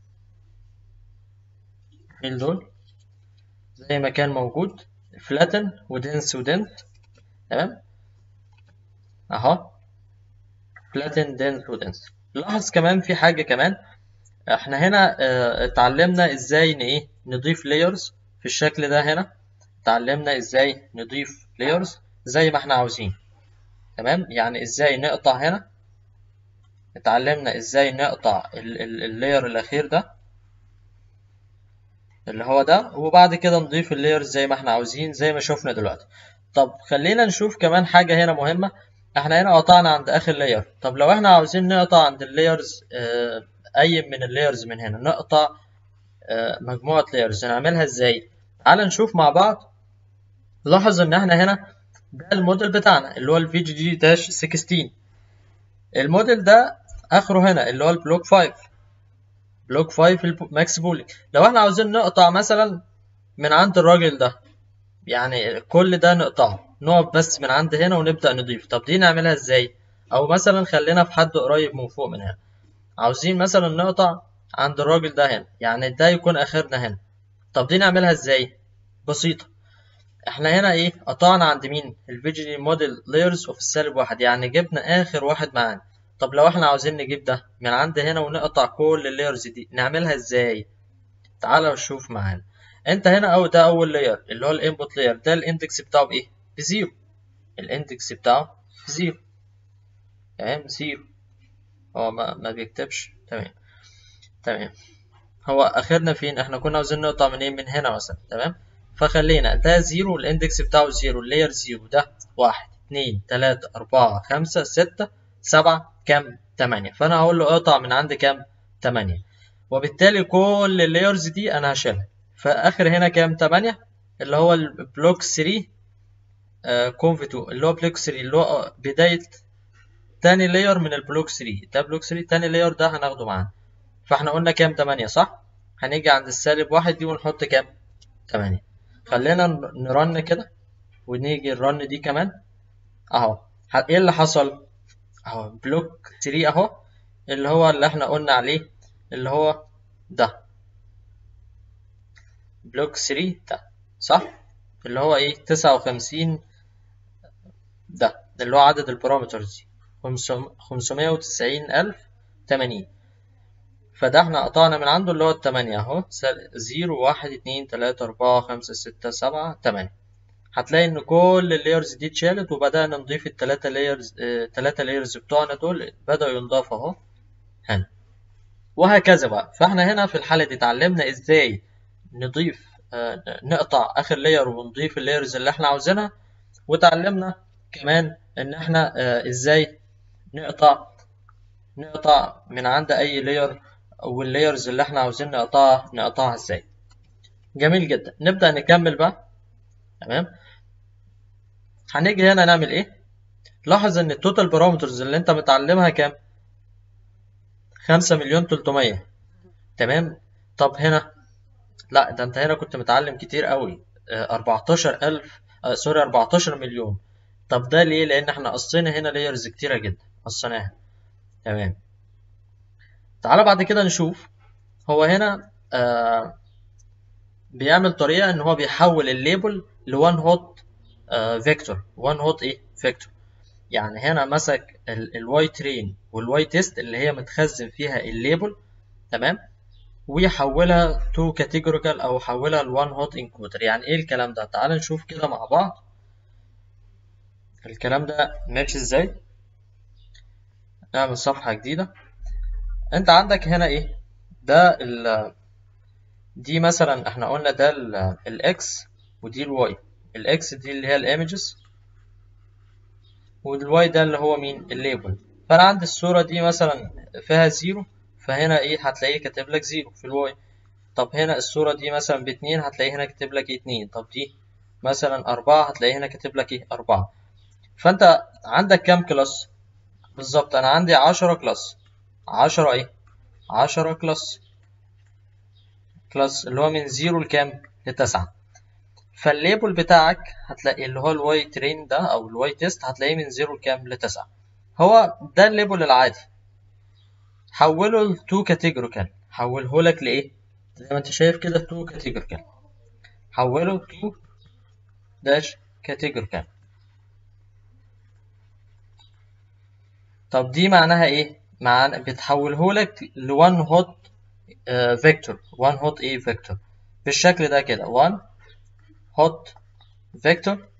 نشيل دول زي ما كان موجود فلاتن ودنس ودنس تمام اهو فلاتن دنس ودنس لاحظ كمان في حاجة كمان احنا هنا اه اتعلمنا ازاي ن ايه نضيف layers في الشكل ده هنا اتعلمنا ازاي نضيف layers زي ما احنا عاوزين تمام يعني ازاي نقطع هنا اتعلمنا ازاي نقطع اللاير الاخير ده اللي هو ده وبعد كده نضيف اللايرز زي ما احنا عاوزين زي ما شفنا دلوقتي طب خلينا نشوف كمان حاجة هنا مهمة احنا هنا قطعنا عند اخر لاير طب لو احنا عاوزين نقطع عند اللايرز اه اي من اللايرز من هنا نقطع اه مجموعة لايرز نعملها ازاي تعال نشوف مع بعض لاحظ ان احنا هنا ده الموديل بتاعنا اللي هو الفي جي جي داش 16 الموديل ده اخره هنا اللي هو البلوك 5 بلوك 5 ماكس بولينج لو احنا عاوزين نقطع مثلا من عند الراجل ده يعني كل ده نقطعه نقف بس من عند هنا ونبدأ نضيف طب دي نعملها ازاي او مثلا خلينا في حد قريب من فوق من هنا عاوزين مثلا نقطع عند الراجل ده هنا يعني ده يكون اخرنا هنا طب دي نعملها ازاي بسيطة احنا هنا ايه قطعنا عند مين الفيجي موديل لايرز اوف السالب واحد يعني جبنا اخر واحد معانا طب لو احنا عاوزين نجيب ده من عند هنا ونقطع كل اللايرز دي نعملها ازاي تعالى نشوف معانا انت هنا او ده اول لاير اللي هو الانبوت لاير ده الاندكس بتاعه بايه بزيرو الاندكس بتاعه بزيرو تمام زيرو هو ما, ما بيكتبش تمام تمام هو اخرنا فين احنا كنا عاوزين نقطع منين من هنا مثلا تمام فخلينا ده زيرو الاندكس بتاعه زيرو اللاير زيرو ده واحد اتنين تلاتة أربعة خمسة ستة سبعة كام تمانية فأنا هقول له اقطع من عند كام تمانية وبالتالي كل اللايرز دي أنا هشيلها فآخر هنا كام تمانية اللي هو البلوك 3 كونف 2 اللي هو بلوك 3 اللي هو بداية تاني لاير من البلوك 3 ده بلوك 3 تاني لاير ده هناخده معانا فاحنا قلنا كام تمانية صح هنيجي عند السالب واحد دي ونحط كام تمانية خلينا نرن كده ونيجي الرن دي كمان اهو ايه اللي حصل اهو بلوك 3 اهو اللي هو اللي احنا قلنا عليه اللي هو ده بلوك 3 ده صح اللي هو ايه 59 ده اللي هو عدد البارامترز دي 590080 فده احنا قطعنا من عنده اللي هو التمانية اهو زيرو واحد اتنين تلاتة أربعة خمسة ستة سبعة تمانية هتلاقي ان كل اللايرز دي اتشالت وبدأنا نضيف التلاتة لايرز اه تلاتة لايرز بتوعنا دول بدأوا ينضافوا اهو هنا وهكذا بقى فاحنا هنا في الحالة دي اتعلمنا ازاي نضيف اه نقطع اخر لاير ونضيف اللايرز اللي احنا عاوزينها وتعلمنا كمان ان احنا اه ازاي نقطع نقطع من عند اي لاير واللايرز اللي احنا عاوزين نقطعها نقطعها ازاي جميل جدا نبدأ نكمل بقى تمام هنيجي هنا نعمل ايه لاحظ ان التوتال بارامترز اللي انت متعلمها كام خمسة مليون تلتمية تمام طب هنا لا ده انت هنا كنت متعلم كتير قوي اربعتاشر الف آه سوري اربعتاشر مليون طب ده ليه لان احنا قصينا هنا لايرز كتيرة جدا قصيناها تمام تعالى بعد كده نشوف هو هنا آه بيعمل طريقة ان هو بيحول الليبل لوان هوت فيكتور وان هوت ايه فيكتور يعني هنا مسك الواي ترين والواي تيست اللي هي متخزن فيها الليبل تمام ويحولها تو كاتيجوريكال او حولها لوان هوت انكودر يعني ايه الكلام ده تعال نشوف كده مع بعض الكلام ده ماشي ازاي نعمل صفحة جديدة انت عندك هنا ايه ده ال دي مثلا احنا قلنا ده الاكس ودي الواي الاكس دي اللي هي الايمجز والواي ده اللي هو مين الليبل فانا عندي الصورة دي مثلا فيها زيرو فهنا ايه هتلاقيه كاتب لك زيرو في الواي طب هنا الصورة دي مثلا باتنين هتلاقيه هنا كاتب لك اتنين طب دي مثلا أربعة هتلاقيه هنا كاتب لك ايه أربعة فانت عندك كام كلاس بالظبط انا عندي عشرة كلاس عشرة ايه عشرة كلاس كلاس اللي هو من زيرو لكام لتسعة فالليبل بتاعك هتلاقي اللي هو الواي ترين ده او الواي تيست هتلاقيه من زيرو لكام لتسعة هو ده الليبل العادي حوله ل 2 كاتيجوريكال حوله لك لايه زي ما انت شايف كده 2 كاتيجوريكال حوله 2 داش كاتيجوريكال طب دي معناها ايه معنى بتحوله لك ل 1 هوت فيكتور 1 هوت ايه فيكتور بالشكل ده كده 1 هوت فيكتور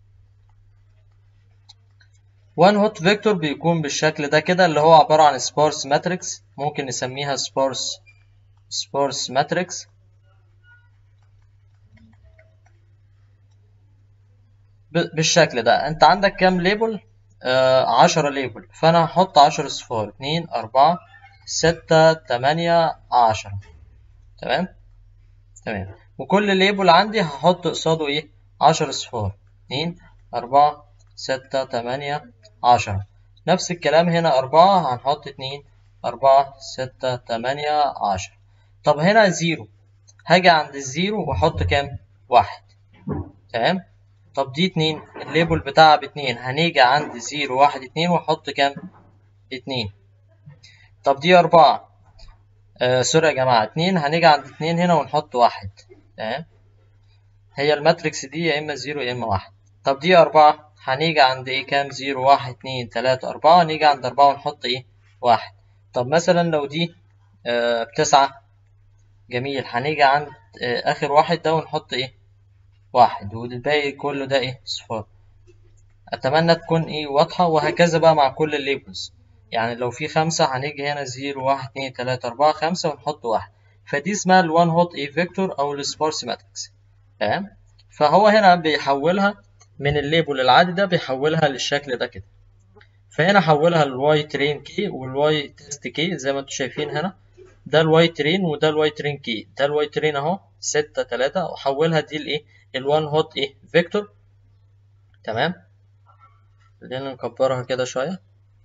1 هوت فيكتور بيكون بالشكل ده كده اللي هو عبارة عن سبارس ماتريكس ممكن نسميها سبارس سبارس ماتريكس بالشكل ده انت عندك كام ليبل آه عشرة ليبل فانا هحط عشر صفار اتنين اربعة ستة تمانية عشرة تمام تمام وكل ليبل عندي هحط قصاده ايه عشر صفار اتنين اربعة ستة تمانية عشرة نفس الكلام هنا أربعة هنحط اتنين أربعة ستة تمانية عشرة طب هنا زيرو هاجي عند الزيرو وأحط كام؟ واحد تمام؟ طب دي اتنين الليبل بتاعها باتنين هنيجي عند زيرو واحد اتنين وأحط كام؟ اتنين طب دي أربعة آه سوري يا جماعة اتنين هنيجي عند اتنين هنا ونحط واحد تمام؟ هي الماتريكس دي يا إما زيرو يا إما واحد طب دي أربعة هنيجي عند ايه كام زيرو واحد اتنين تلاتة أربعة نيجي عند أربعة ونحط ايه واحد طب مثلا لو دي آه بتسعة جميل هنيجي عند آه آخر واحد ده ونحط ايه واحد والباقي كله ده ايه صفار أتمنى تكون ايه واضحة وهكذا بقى مع كل الليبلز يعني لو في خمسة هنيجي هنا زيرو واحد اتنين تلاتة أربعة خمسة ونحط واحد فدي اسمها الوان هوت ايه فيكتور أو السبارس ماتريكس تمام فهو هنا بيحولها من الليبل العادي ده بيحولها للشكل ده كده فهنا حولها للواي ترين كي والواي تيست كي زي ما انتم شايفين هنا ده الواي ترين وده الواي ترين كي ده الواي ترين اهو ستة تلاتة وحولها دي لايه الوان هوت ايه فيكتور تمام خلينا نكبرها كده شوية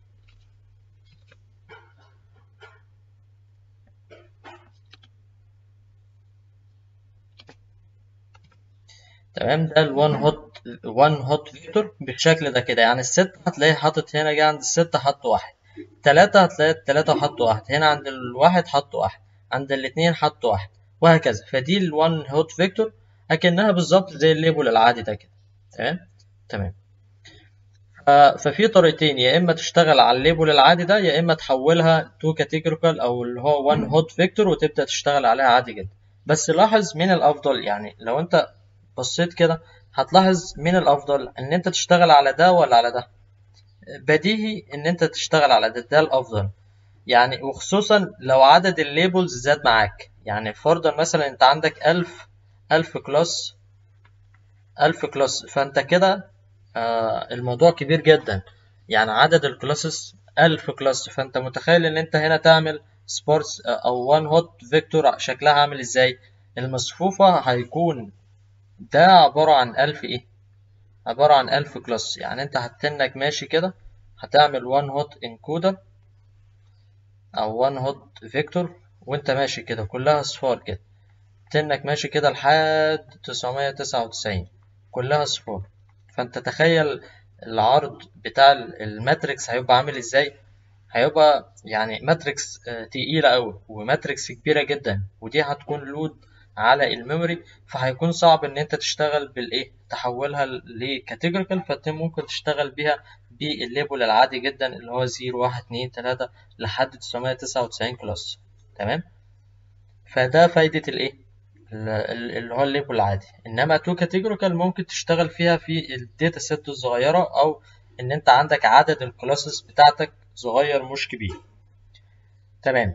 تمام ده الوان هوت وان هوت فيكتور بالشكل ده كده يعني الستة هتلاقيه حاطط هنا جه عند الستة حط واحد تلاتة هتلاقي التلاتة حط واحد هنا عند الواحد حط واحد عند الاتنين حط واحد وهكذا فدي الوان هوت فيكتور اكنها بالظبط زي الليبل العادي ده كده تمام تمام ففي طريقتين يا اما تشتغل على الليبل العادي ده يا اما تحولها تو كاتيجوريكال او اللي هو وان هوت فيكتور وتبدا تشتغل عليها عادي جدا بس لاحظ مين الافضل يعني لو انت بصيت كده هتلاحظ مين الافضل ان انت تشتغل على ده ولا على ده بديهي ان انت تشتغل على ده ده الافضل يعني وخصوصا لو عدد الليبلز زاد معاك يعني فرضا مثلا انت عندك ألف ألف كلاس ألف كلاس فانت كده آه الموضوع كبير جدا يعني عدد الكلاسز ألف كلاس فانت متخيل ان انت هنا تعمل سبورتس او وان هوت فيكتور شكلها عامل ازاي المصفوفة هيكون ده عبارة عن ألف إيه؟ عبارة عن ألف كلاس يعني أنت هتنك ماشي كده هتعمل one hot encoder أو one hot vector وأنت ماشي كده كلها صفار كده تنك ماشي كده لحد تسعمية تسعة وتسعين كلها صفار فأنت تخيل العرض بتاع الماتريكس هيبقى عامل إزاي هيبقى يعني ماتريكس تقيلة أوي وماتريكس كبيرة جدا ودي هتكون لود على الميموري فهيكون صعب ان انت تشتغل بالايه تحولها لكاتيجوريكال فانت ممكن تشتغل بيها بالليبل العادي جدا اللي هو 0 1 2 3 لحد 999 كلاس تمام فده فايدة الايه اللي هو الليبل العادي انما تو كاتيجوريكال ممكن تشتغل فيها في الداتا سيت الصغيرة او ان انت عندك عدد الكلاسز بتاعتك صغير مش كبير تمام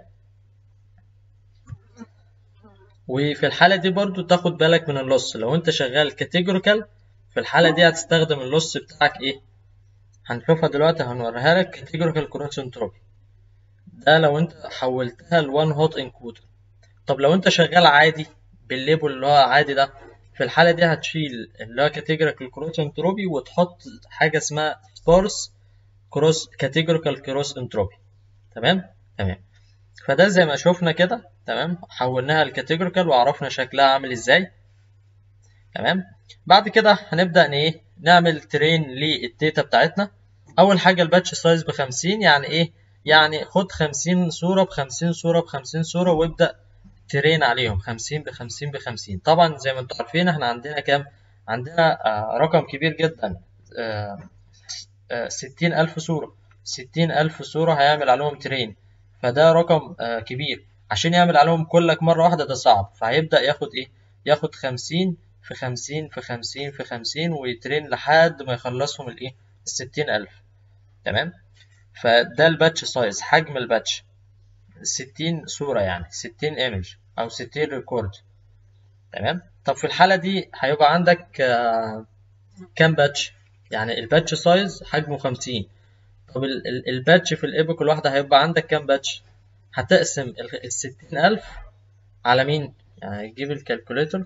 وفي الحالة دي برضو تاخد بالك من اللص لو انت شغال كاتيجوريكال في الحالة دي هتستخدم اللص بتاعك ايه هنشوفها دلوقتي هنوريها لك كاتيجوريكال كروس انتروبي ده لو انت حولتها لوان هوت انكودر طب لو انت شغال عادي بالليبل اللي هو عادي ده في الحالة دي هتشيل اللي هو كاتيجوريكال كروس انتروبي وتحط حاجة اسمها سبارس كروس كاتيجوريكال كروس انتروبي تمام تمام فده زي ما شفنا كده تمام حولناها لكاتيجوريكال وعرفنا شكلها عامل ازاي تمام بعد كده هنبدا ايه نعمل ترين للداتا بتاعتنا اول حاجه الباتش سايز ب 50 يعني ايه يعني خد 50 صورة ب 50 صورة ب 50 صورة وابدأ ترين عليهم 50 ب 50 ب 50 طبعا زي ما انتم عارفين احنا عندنا كام؟ عندنا آه رقم كبير جدا آه آه 60 ألف صورة 60 ألف صورة هيعمل عليهم ترين فده رقم آه كبير عشان يعمل عليهم كلك مرة واحدة ده صعب فهيبدأ ياخد ايه؟ ياخد 50 في 50 في 50 في 50 ويترين لحد ما يخلصهم الايه؟ الستين ألف تمام؟ فده الباتش سايز حجم الباتش 60 صورة يعني 60 ايمج أو 60 ريكورد تمام؟ طب في الحالة دي هيبقى عندك آه كام باتش؟ يعني الباتش سايز حجمه 50 طب الباتش في الايبوك الواحدة هيبقى عندك كام باتش؟ هتقسم ال 60000 على مين؟ يعني تجيب الكالكوليتر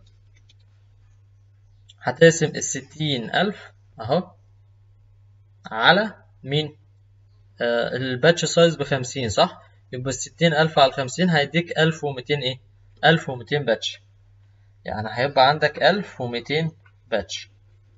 هتقسم ال 60000 أهو على مين؟ آه الباتش سايز بخمسين صح؟ يبقى الستين ألف على الخمسين هيديك ألف وميتين إيه؟ ألف وميتين باتش يعني هيبقى عندك ألف وميتين باتش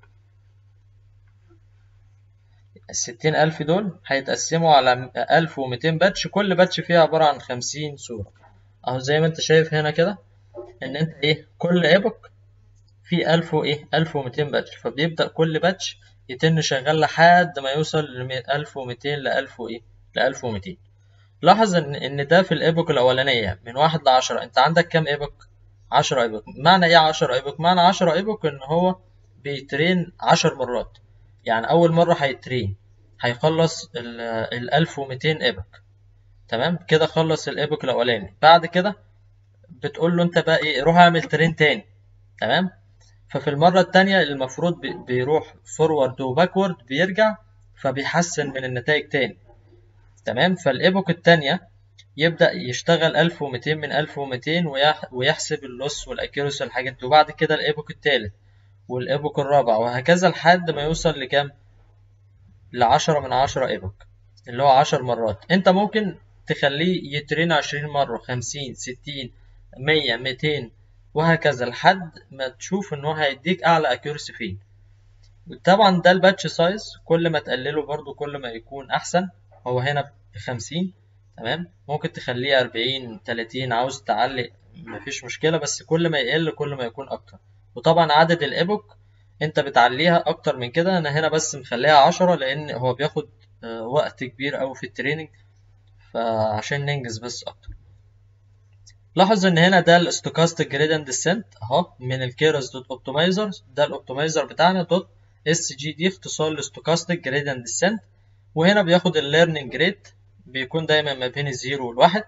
الستين ألف دول هيتقسموا على ألف وميتين باتش كل باتش فيها عبارة عن خمسين صورة أهو زي ما أنت شايف هنا كده إن أنت إيه كل إيبوك فيه ألف وإيه ألف وميتين باتش فبيبدأ كل باتش يتم شغال لحد ما يوصل ل 1200 ل 1000 وإيه ل 1200 لاحظ إن إن ده في الإيبوك الأولانية من واحد لعشرة أنت عندك كام إيبوك؟ 10 إيبوك معنى إيه 10 إيبوك؟ معنى 10 إيبوك إن هو بيترين 10 مرات يعني أول مرة هيترين هيخلص ال 1200 إيبوك تمام كده خلص الإيبوك الأولاني بعد كده بتقول له أنت بقى إيه روح اعمل ترين تاني تمام ففي المرة التانية المفروض بيروح فورورد وباكورد بيرجع فبيحسن من النتائج تاني تمام فالإيبوك التانية يبدأ يشتغل 1200 من 1200 ويحسب اللوس والأكيروسي والحاجات دي وبعد كده الإيبوك التالت والإيبوك الرابع وهكذا لحد ما يوصل لكام؟ لعشرة من عشرة إيبوك اللي هو عشر مرات أنت ممكن تخليه يترين عشرين مرة خمسين ستين مية ميتين وهكذا لحد ما تشوف ان هو هيديك اعلى اكيورسي فين طبعا ده الباتش سايز كل ما تقلله برضو كل ما يكون احسن هو هنا بخمسين تمام ممكن تخليه أربعين تلاتين عاوز تعلي مفيش مشكلة بس كل ما يقل كل ما يكون اكتر وطبعا عدد الايبوك انت بتعليها اكتر من كده انا هنا بس مخليها عشرة لان هو بياخد وقت كبير اوي في التريننج فعشان ننجز بس اكتر لاحظ ان هنا ده الاستوكاستيك جريدينت ديسنت اهو من الكيرس دوت اوبتمايزر ده الاوبتمايزر بتاعنا دوت اس جي دي اختصار لاستوكاستيك جريدينت ديسنت وهنا بياخد الليرنينج ريت بيكون دايما ما بين الزيرو والواحد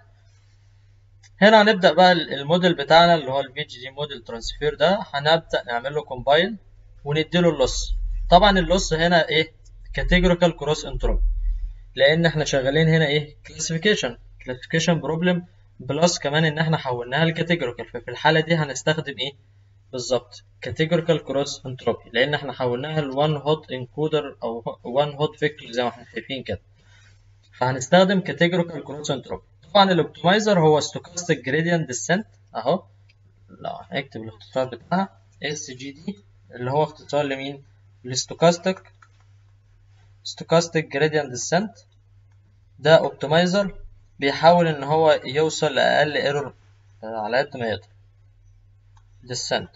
هنا هنبدا بقى الموديل بتاعنا اللي هو البي جي دي موديل ترانسفير ده هنبدا نعمل له كومبايل ونديله اللوس طبعا اللوس هنا ايه كاتيجوريكال كروس انتروبي لان احنا شغالين هنا ايه كلاسيفيكيشن كلاسيفيكيشن بروبلم بلس كمان ان احنا حولناها لكاتيجوريكال ففي الحاله دي هنستخدم ايه بالظبط كاتيجوريكال كروس انتروبي لان احنا حولناها لوان هوت انكودر او وان هوت فيكتور زي ما احنا شايفين كده فهنستخدم كاتيجوريكال كروس انتروبي طبعا الاوبتمايزر هو ستوكاستيك جريدينت ديسنت اهو لو هنكتب الاختصار بتاعها اس جي دي اللي هو اختصار لمين لستوكاستيك ستوكاستيك جريدينت ديسنت ده اوبتمايزر بيحاول ان هو يوصل لاقل ايرور على قد ما يقدر descent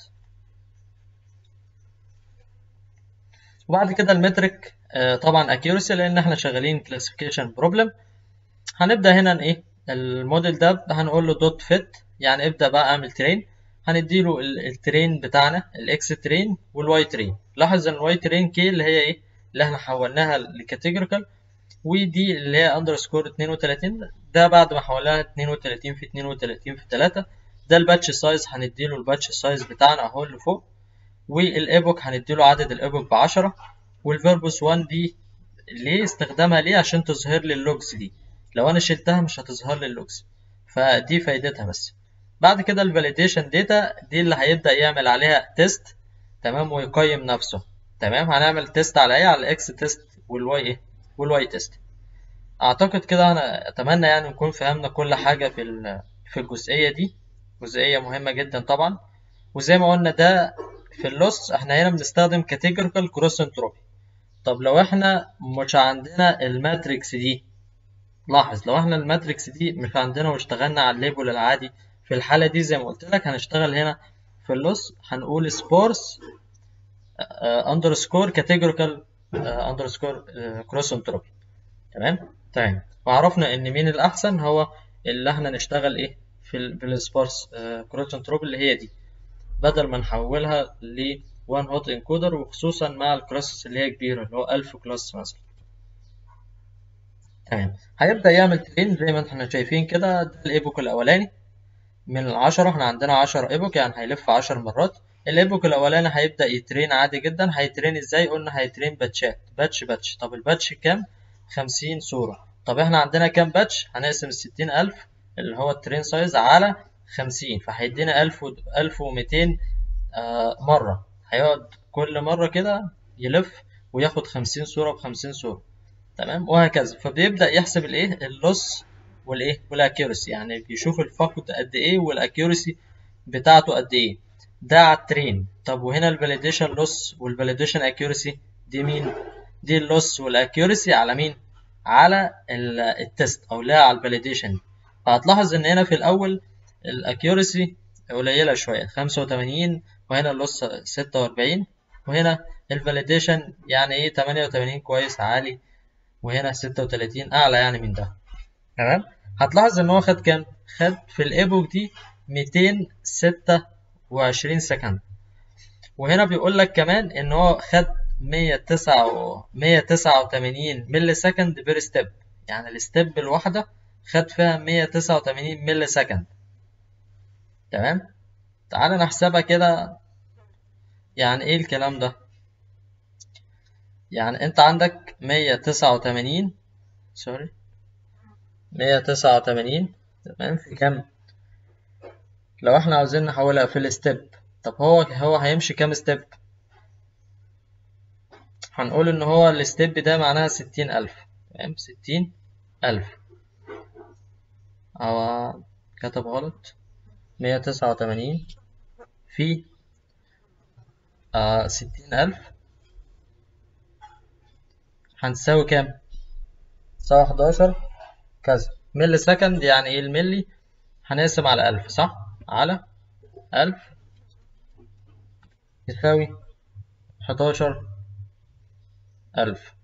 وبعد كده المترك طبعا accuracy لان احنا شغالين classification problem هنبدا هنا ايه الموديل ده هنقول له دوت فيت يعني ابدا بقى اعمل ترين هنديله الترين بتاعنا الاكس ترين والواي ترين لاحظ ان الواي ترين كي اللي هي ايه اللي احنا حولناها لكاتيجوريكال ودي اللي هي اندرسكور 32 ده بعد ما حولناها 32 في 32 في 3 ده الباتش سايز هنديله الباتش سايز بتاعنا اهو اللي فوق والايبوك هنديله عدد الايبوك ب 10 والفيربوس 1 دي ليه استخدامها ليه عشان تظهر لي اللوجز دي لو انا شلتها مش هتظهر لي اللوجز فدي فايدتها بس بعد كده الفاليديشن داتا دي اللي هيبدا يعمل عليها تيست تمام ويقيم نفسه تمام هنعمل تيست على ايه على الاكس تيست والواي ايه والواي تيست اعتقد كده انا اتمنى يعني نكون فهمنا كل حاجه في في الجزئيه دي جزئيه مهمه جدا طبعا وزي ما قلنا ده في اللوس احنا هنا بنستخدم categorical cross entropy طب لو احنا مش عندنا الماتريكس دي لاحظ لو احنا الماتريكس دي مش عندنا واشتغلنا على الليبل العادي في الحالة دي زي ما قلت لك هنشتغل هنا في اللوس هنقول سبورس اندرسكور كاتيجوريكال اندرسكور كروس انتروبي تمام تمام وعرفنا ان مين الاحسن هو اللي احنا نشتغل ايه في ال في السبارس كروس انتروبي اللي هي دي بدل ما نحولها ل 1 هوت انكودر وخصوصا مع الكلاسز اللي هي كبيره اللي هو 1000 كلاس مثلا تمام هيبدا يعمل ترين زي ما احنا شايفين كده ده الايبوك الاولاني من العشرة احنا عندنا عشرة ايبوك يعني هيلف عشر مرات الايبوك الاولاني هيبدا يترين عادي جدا هيترين ازاي قلنا هيترين باتشات باتش باتش طب الباتش كام خمسين صورة طب احنا عندنا كام باتش هنقسم الستين ألف اللي هو الترين سايز على خمسين فهيدينا ألف و... ألف وميتين آه مرة هيقعد كل مرة كده يلف وياخد خمسين صورة بخمسين صورة تمام وهكذا فبيبدأ يحسب الايه اللوس والايه والاكيورسي يعني بيشوف الفقد قد ايه والاكيورسي بتاعته قد ايه ده على الترين طب وهنا الفاليديشن لوس والفاليديشن اكيورسي دي مين دي اللوس والاكيورسي على مين على التست او لا على الفاليديشن فهتلاحظ ان هنا في الاول الاكيورسي قليله شويه 85 وهنا اللوس 46 وهنا الفاليديشن يعني ايه 88 كويس عالي وهنا 36 اعلى يعني من ده تمام هتلاحظ ان هو خد كام خد في الايبوك دي 226 سكند وهنا بيقول لك كمان ان هو خد 109 189 ملي سكند بير ستيب يعني الستيب الواحده خد فيها 189 ملي سكند تمام تعال نحسبها كده يعني ايه الكلام ده يعني انت عندك 189 سوري 189 تمام في كام لو احنا عاوزين نحولها في الستيب طب هو هو هيمشي كام ستيب هنقول ان هو الستيب ده معناها ستين الف تمام ستين الف او كتب غلط مية تسعة وتمانين في آه ستين الف هنساوي كام تساوي حداشر كذا ملي سكند يعني ايه الملي هنقسم على ألف صح على ألف يساوي حداشر ألف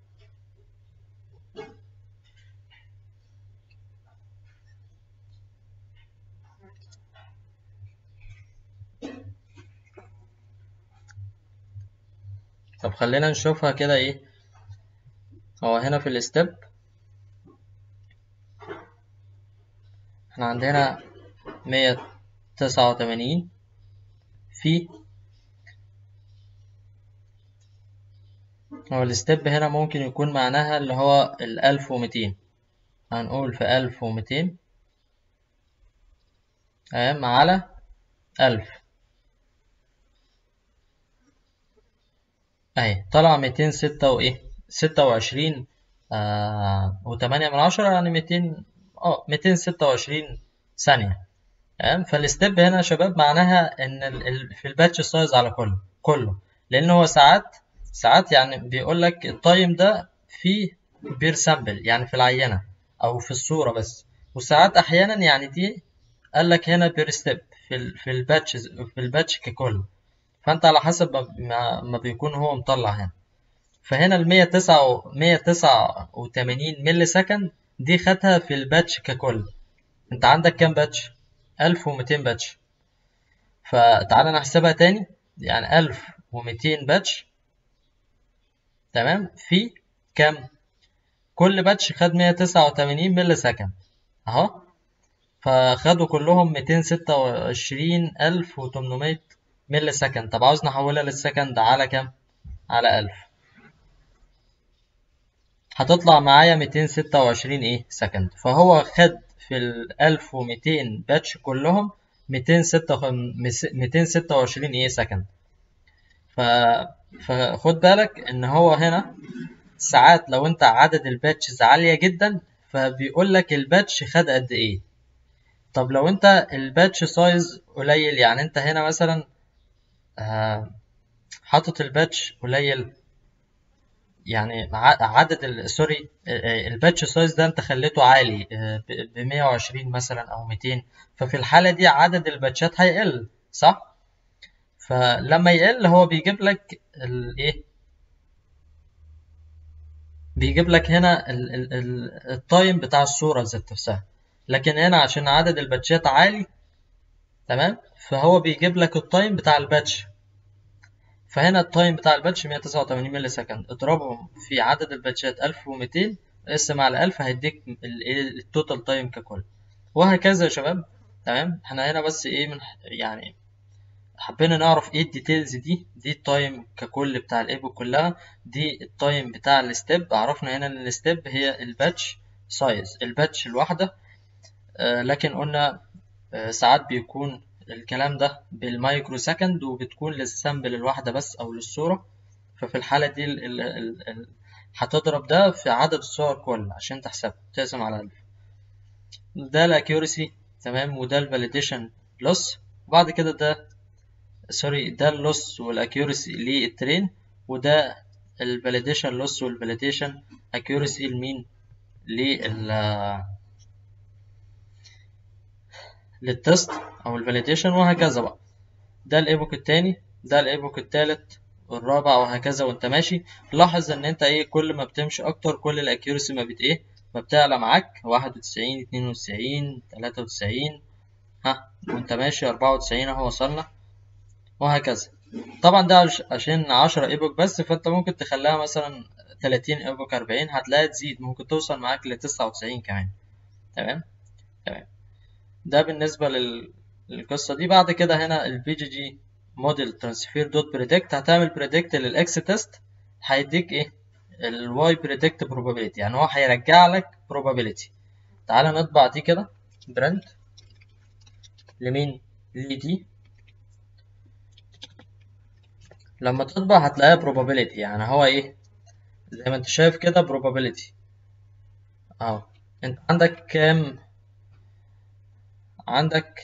طب خلينا نشوفها كده ايه هو هنا في الستيب احنا عندنا مية تسعة وتمانين في هو الستيب هنا ممكن يكون معناها اللي هو الألف ومتين هنقول في ألف ومتين تمام على ألف أهي طلع ميتين ستة وإيه ستة وعشرين آه وتمانية من عشرة يعني ميتين اه ميتين ستة وعشرين ثانية تمام فالستيب هنا يا شباب معناها إن ال ال في الباتش سايز على كله كله لأن هو ساعات ساعات يعني بيقول لك التايم ده في بير سامبل يعني في العينة أو في الصورة بس وساعات أحيانا يعني دي قال لك هنا بير ستيب في ال في الباتش في الباتش ككل فأنت على حسب ما, ما بيكون هو مطلع هنا فهنا ال 109 189 ملي سكند دي خدها في الباتش ككل انت عندك كام باتش 1200 باتش فتعالى نحسبها تاني يعني 1200 باتش تمام في كام كل باتش خد 189 ملي سكند اهو فخدوا كلهم 226800 ملي سكند طب عاوز نحولها للسكند على كام على 1000 هتطلع معايا 226 ايه سكند فهو خد في ال 1200 باتش كلهم 226 ايه سكند ف... فخد بالك ان هو هنا ساعات لو انت عدد الباتشز عالية جدا فبيقول لك الباتش خد قد ايه طب لو انت الباتش سايز قليل يعني انت هنا مثلا آه حاطط الباتش قليل يعني ع- عدد ال- سوري الباتش سايز ده انت خليته عالي ب 120 مثلا او 200 ففي الحالة دي عدد الباتشات هيقل صح؟ فلما يقل هو بيجيب لك الايه بيجيب لك هنا ال- ال- ال- التايم بتاع الصورة ذات نفسها لكن هنا عشان عدد الباتشات عالي تمام فهو بيجيب لك التايم بتاع الباتش فهنا التايم بتاع الباتش 189 مللي سكند اضربهم في عدد الباتشات 1200 اقسم على 1000 هيديك الايه التوتال تايم ككل وهكذا يا شباب تمام احنا هنا بس ايه من يعني حبينا نعرف ايه الديتيلز دي دي التايم ككل بتاع الايبو كلها دي التايم بتاع الستيب عرفنا هنا ان الستيب هي الباتش سايز الباتش الواحدة آه لكن قلنا آه ساعات بيكون الكلام ده بالمايكرو سكند وبتكون للسامبل الواحدة بس أو للصورة ففي الحالة دي ال ال ال ال هتضرب ده في عدد الصور كل عشان تحسبها تقسم على ألف ده الأكيورسي تمام وده الفاليديشن لوس وبعد كده ده سوري ده اللوس والأكيورسي للترين وده الفاليديشن لوس والفاليديشن أكيورسي لمين لل للتست او الفاليديشن وهكذا بقى ده الايبوك التاني ده الايبوك التالت والرابع وهكذا وانت ماشي لاحظ ان انت ايه كل ما بتمشي اكتر كل الاكيورسي ما بت ايه ما بتعلى معاك واحد وتسعين اتنين وتسعين تلاتة وتسعين ها وانت ماشي اربعة وتسعين اهو وصلنا وهكذا طبعا ده عش- عشان عشرة ايبوك بس فانت ممكن تخليها مثلا تلاتين ايبوك اربعين هتلاقيها تزيد ممكن توصل معاك لتسعة وتسعين كمان تمام تمام ده بالنسبة لل... للقصة دي بعد كده هنا ال VGG موديل ترانسفير دوت بريدكت هتعمل بريدكت للإكس تيست هيديك إيه ال Y predict probability يعني هو هيرجع لك probability تعالى نطبع دي كده برنت لمين لدي لما تطبع هتلاقيها probability يعني هو إيه زي ما أنت شايف كده probability أهو أنت عندك كام عندك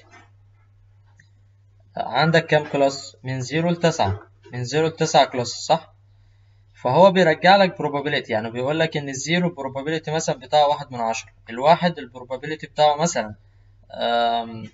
عندك كام كلاس من 0 ل 9 من 0 ل 9 كلاس صح فهو بيرجع لك probability يعني بيقول لك ان الزيرو probability مثلا بتاعه واحد من عشرة الواحد ال probability بتاعه مثلا آم،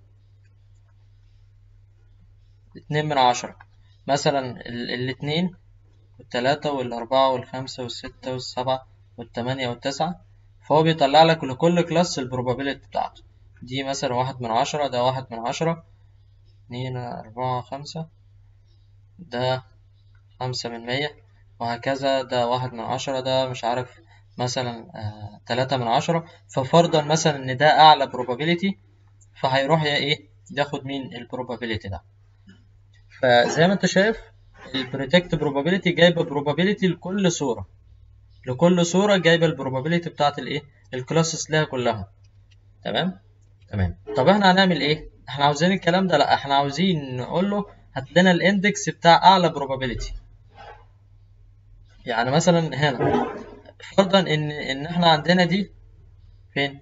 اتنين من عشرة مثلا ال- الاتنين والتلاتة والأربعة والخمسة والستة والسبعة والتمانية والتسعة فهو بيطلع لك لكل كلاس ال probability بتاعته دي مثلا واحد من عشرة ده واحد من عشرة اتنين أربعة خمسة ده خمسة من مية وهكذا ده واحد من عشرة ده مش عارف مثلا آه تلاتة من عشرة ففرضا مثلا إن ده أعلى probability فهيروح يا إيه ياخد مين ال probability ده فزي ما أنت شايف ال predict probability جايبة probability لكل صورة لكل صورة جايبة ال probability بتاعت الإيه الكلاسز ليها كلها تمام تمام طب احنا هنعمل ايه احنا عاوزين الكلام ده لا احنا عاوزين نقول له هات لنا الاندكس بتاع اعلى probability يعني مثلا هنا فرضا ان ان احنا عندنا دي فين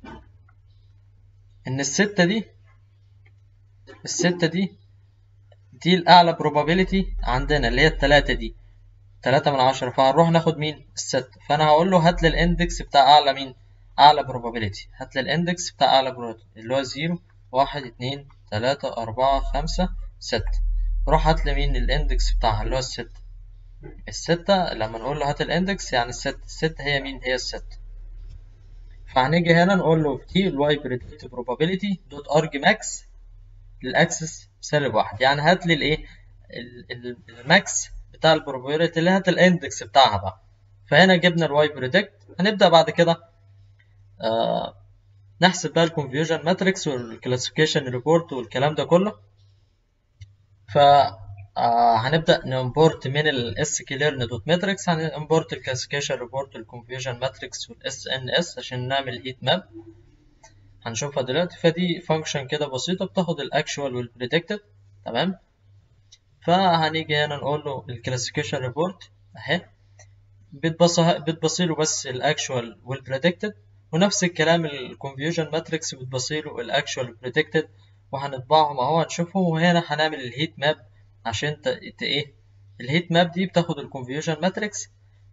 ان الستة دي الستة دي دي الاعلى probability عندنا اللي هي التلاتة دي تلاتة من عشرة فهنروح ناخد مين الستة فانا هقول له هات لي الاندكس بتاع اعلى مين اعلى probability هات لي الاندكس بتاع اعلى probability اللي هو زيرو واحد اتنين تلاتة اربعة خمسة ستة روح هات لي مين الاندكس بتاعها اللي هو الستة الستة لما نقول له هات الاندكس يعني الستة الستة هي مين هي الستة فهنيجي هنا نقول له دي الواي بريدكت probability دوت ارج ماكس للاكسس سالب واحد يعني هات لي الايه ال- ال- الماكس بتاع البروبابيلتي اللي هات الاندكس بتاعها بقى فهنا جبنا الواي بريدكت هنبدأ بعد كده آه نحسب بقى الكونفيوجن ماتريكس والكلاسيفيكيشن ريبورت والكلام ده كله ف آه هنبدأ نمبورت من ال sklearn دوت ماتريكس هنمبورت الكلاسيفيكيشن ريبورت والكونفيوجن ماتريكس والاس ان اس عشان نعمل هيت ماب هنشوفها دلوقتي فدي فانكشن كده بسيطة بتاخد الاكشوال والبريدكتد تمام فهنيجي هنا نقول له الكلاسيفيكيشن ريبورت اهي بتبص- بتبصيله بس الاكشوال والبريدكتد ونفس الكلام الكونفيوجن ماتريكس بتبصيله الاكشوال والبريدكتد وهنطبعهم اهو هنشوفهم وهنا هنعمل الهيت ماب عشان ت... ت... ايه الهيت ماب دي بتاخد الكونفيوجن ماتريكس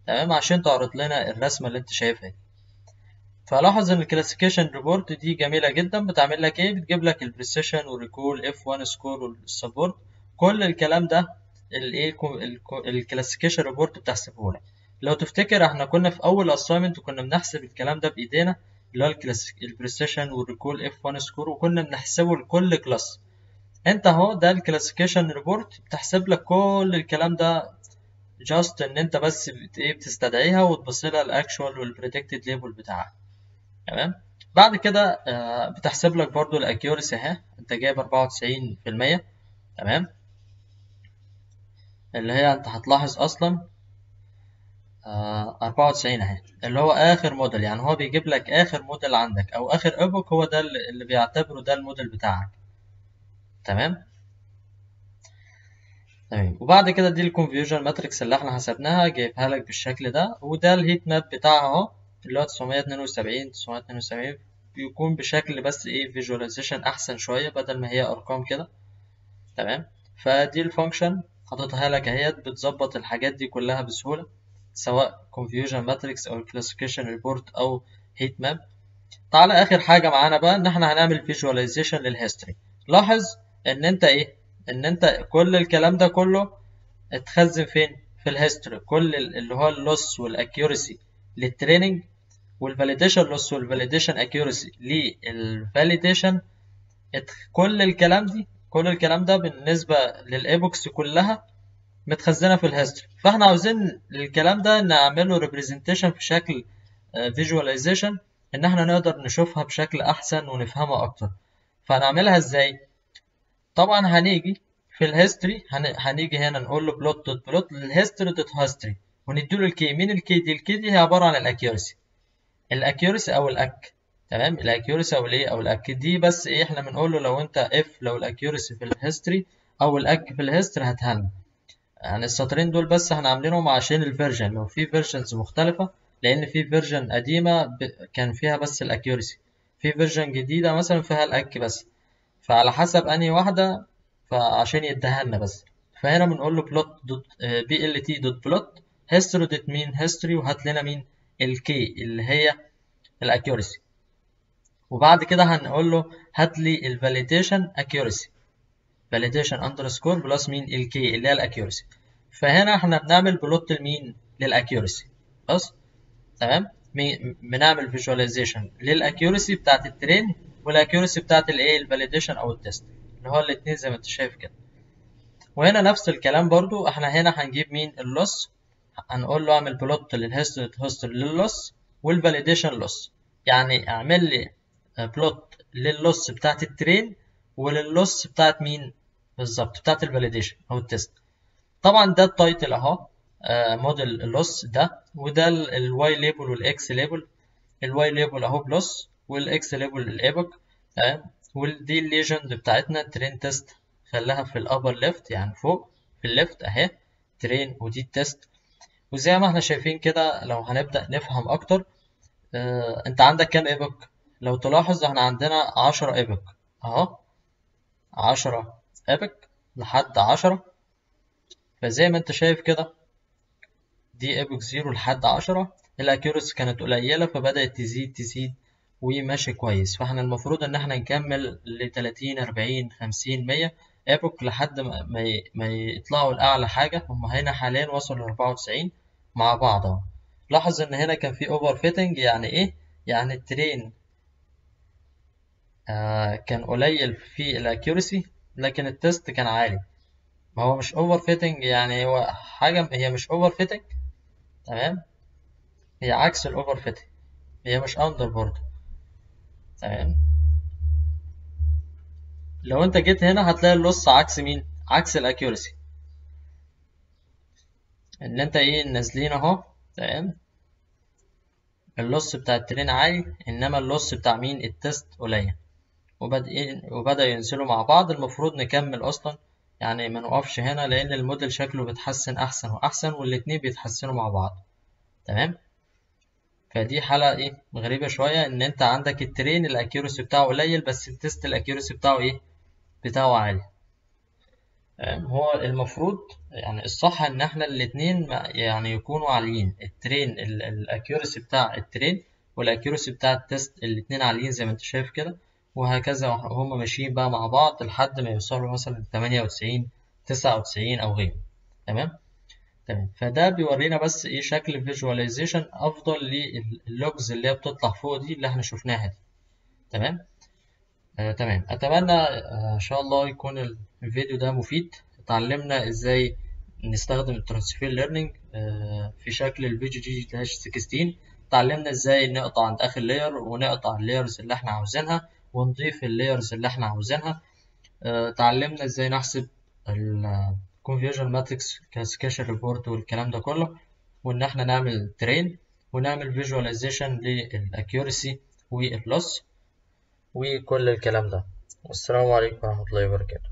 تمام عشان تعرض لنا الرسمة اللي انت شايفها دي فلاحظ ان الكلاسيفيكيشن ريبورت دي جميلة جدا بتعمل لك ايه بتجيب لك البريسيشن والريكول اف 1 سكور والسبورت كل الكلام ده الايه الكلاسيفيكيشن ريبورت بتحسبه لك لو تفتكر احنا كنا في اول اساينمنت وكنا بنحسب الكلام ده بايدينا اللي هو البريسيشن والريكول اف 1 سكور وكنا بنحسبه لكل كلاس انت اهو ده الكلاسيفيكيشن ريبورت بتحسب لك كل الكلام ده جاست ان انت بس ايه بتستدعيها وتبص لها الاكشوال والبريدكتد ليبل بتاعها تمام بعد كده آه بتحسب لك برضو الاكيورسي اهي انت جايب 94% تمام اللي هي انت هتلاحظ اصلا آه 94 اهي اللي هو اخر موديل يعني هو بيجيب لك اخر موديل عندك او اخر ايبوك هو ده اللي بيعتبره ده الموديل بتاعك تمام تمام وبعد كده دي الكونفيوجن ماتريكس اللي احنا حسبناها جايبها لك بالشكل ده وده الهيت ماب بتاعها اهو اللي هو 972 972 بيكون بشكل بس ايه فيجواليزيشن احسن شويه بدل ما هي ارقام كده تمام فدي الفانكشن حاططها لك اهيت بتظبط الحاجات دي كلها بسهوله سواء confusion matrix او classification report او heat map تعالى اخر حاجه معانا بقى ان احنا هنعمل visualization للهيستوري لاحظ ان انت ايه ان انت كل الكلام ده كله اتخزن فين في الهيستوري كل اللي هو اللوس والاكيورسي للتريننج والفاليديشن لوس والفاليديشن اكيورسي للفاليديشن كل الكلام دي كل الكلام ده بالنسبه للايبوكس كلها متخزنه في الهيستوري فاحنا عاوزين الكلام ده نعمله ريبريزنتيشن في شكل فيجواليزيشن ان احنا نقدر نشوفها بشكل احسن ونفهمها اكتر فهنعملها ازاي طبعا هنيجي في الهيستوري هنيجي هنا نقول له بلوت دوت بلوت للهيستوري دوت هيستوري ونديله الكي مين الكي دي الكي دي هي عباره عن الاكيورسي الاكيورسي او الاك تمام الاكيورسي او الايه او الاك دي بس ايه احنا بنقول له لو انت اف لو الاكيورسي في الهيستوري او الاك في الهيستوري هاتها لنا يعني السطرين دول بس احنا عاملينهم عشان الفيرجن لو في فيرجنز مختلفة لأن في فيرجن قديمة ب... كان فيها بس الأكيورسي في فيرجن جديدة مثلا فيها الأك بس فعلى حسب أنهي واحدة فعشان يديها لنا بس فهنا بنقول له بلوت دوت بي ال تي دوت بلوت هيستوري دوت مين هيستوري وهات لنا مين الكي اللي هي الأكيورسي وبعد كده هنقول له هات لي الفاليديشن أكيورسي validation underscore بلس مين الكي اللي هي الاكيورسي فهنا احنا بنعمل بلوت لمين للاكيورسي بس تمام بنعمل فيجواليزيشن للاكيورسي بتاعت الترين والاكيورسي بتاعت الايه الفاليديشن او التست اللي هو الاثنين زي ما انت شايف كده وهنا نفس الكلام برضو احنا هنا هنجيب مين اللوس هنقول له اعمل بلوت للهيستوري هيستوري لللوس والفاليديشن لوس يعني اعمل لي بلوت لللوس بتاعت الترين وللوس بتاعت مين بالظبط بتاعت الفاليديشن او التست طبعا ده التايتل اهو آه موديل اللوس ده وده الواي ليبل والاكس ليبل الواي ليبل اهو بلس والاكس ليبل الايبوك تمام ودي الليجند بتاعتنا ترين تيست خلاها في الابر ليفت يعني فوق في الليفت اهي ترين ودي التست وزي ما احنا شايفين كده لو هنبدأ نفهم اكتر آه انت عندك كام ايبوك لو تلاحظ احنا عندنا عشرة ايبوك اهو عشرة ايبك لحد عشرة فزي ما انت شايف كده دي ايبك زيرو لحد عشرة الاكيورسي كانت قليلة فبدأت تزيد تزيد وماشي كويس فاحنا المفروض ان احنا نكمل لتلاتين اربعين خمسين مية ايبك لحد ما, ما يطلعوا لأعلى حاجة هم هنا حاليا وصلوا لأربعة وتسعين مع بعض اهو لاحظ ان هنا كان في اوفر فيتنج يعني ايه يعني الترين آه كان قليل في الاكيورسي لكن التست كان عالي ما هو مش اوفر فيتنج يعني هو حاجة هي مش اوفر فيتنج تمام هي عكس الاوفر فيتنج هي مش اندر برضه تمام لو انت جيت هنا هتلاقي اللص عكس مين عكس الاكيورسي ان انت ايه نازلين اهو تمام اللص بتاع الترين عالي انما اللص بتاع مين التست قليل وبدأ وبدأ ينزلوا مع بعض المفروض نكمل أصلا يعني ما نوقفش هنا لأن الموديل شكله بيتحسن أحسن وأحسن والاتنين بيتحسنوا مع بعض تمام فدي حالة إيه غريبة شوية إن أنت عندك الترين الأكيورسي بتاعه قليل بس التست الأكيورسي بتاعه إيه بتاعه عالي تمام هو المفروض يعني الصح ان احنا الاتنين ما- يعني يكونوا عاليين الترين الاكيورسي بتاع الترين والاكيورسي بتاع التست الاتنين عاليين زي ما انت شايف كده وهكذا وهم ماشيين بقى مع بعض لحد ما يوصلوا مثلا 98 99 او غيره تمام تمام فده بيورينا بس ايه شكل فيجواليزيشن افضل لللوجز اللي هي بتطلع فوق دي اللي احنا شفناها دي تمام آه، تمام اتمنى آه، ان شاء الله يكون الفيديو ده مفيد اتعلمنا ازاي نستخدم الترانسفير ليرنينج في شكل الفي جي جي 16 اتعلمنا ازاي نقطع عند اخر لاير ونقطع اللايرز اللي احنا عاوزينها ونضيف اللايرز اللي احنا عاوزينها آه، اتعلمنا ازاي نحسب الكونفيوجن ماتريكس كاسكيشن ريبورت والكلام ده كله وان احنا نعمل ترين ونعمل فيجواليزيشن للاكيورسي واللوس وكل الكلام ده والسلام عليكم ورحمة الله وبركاته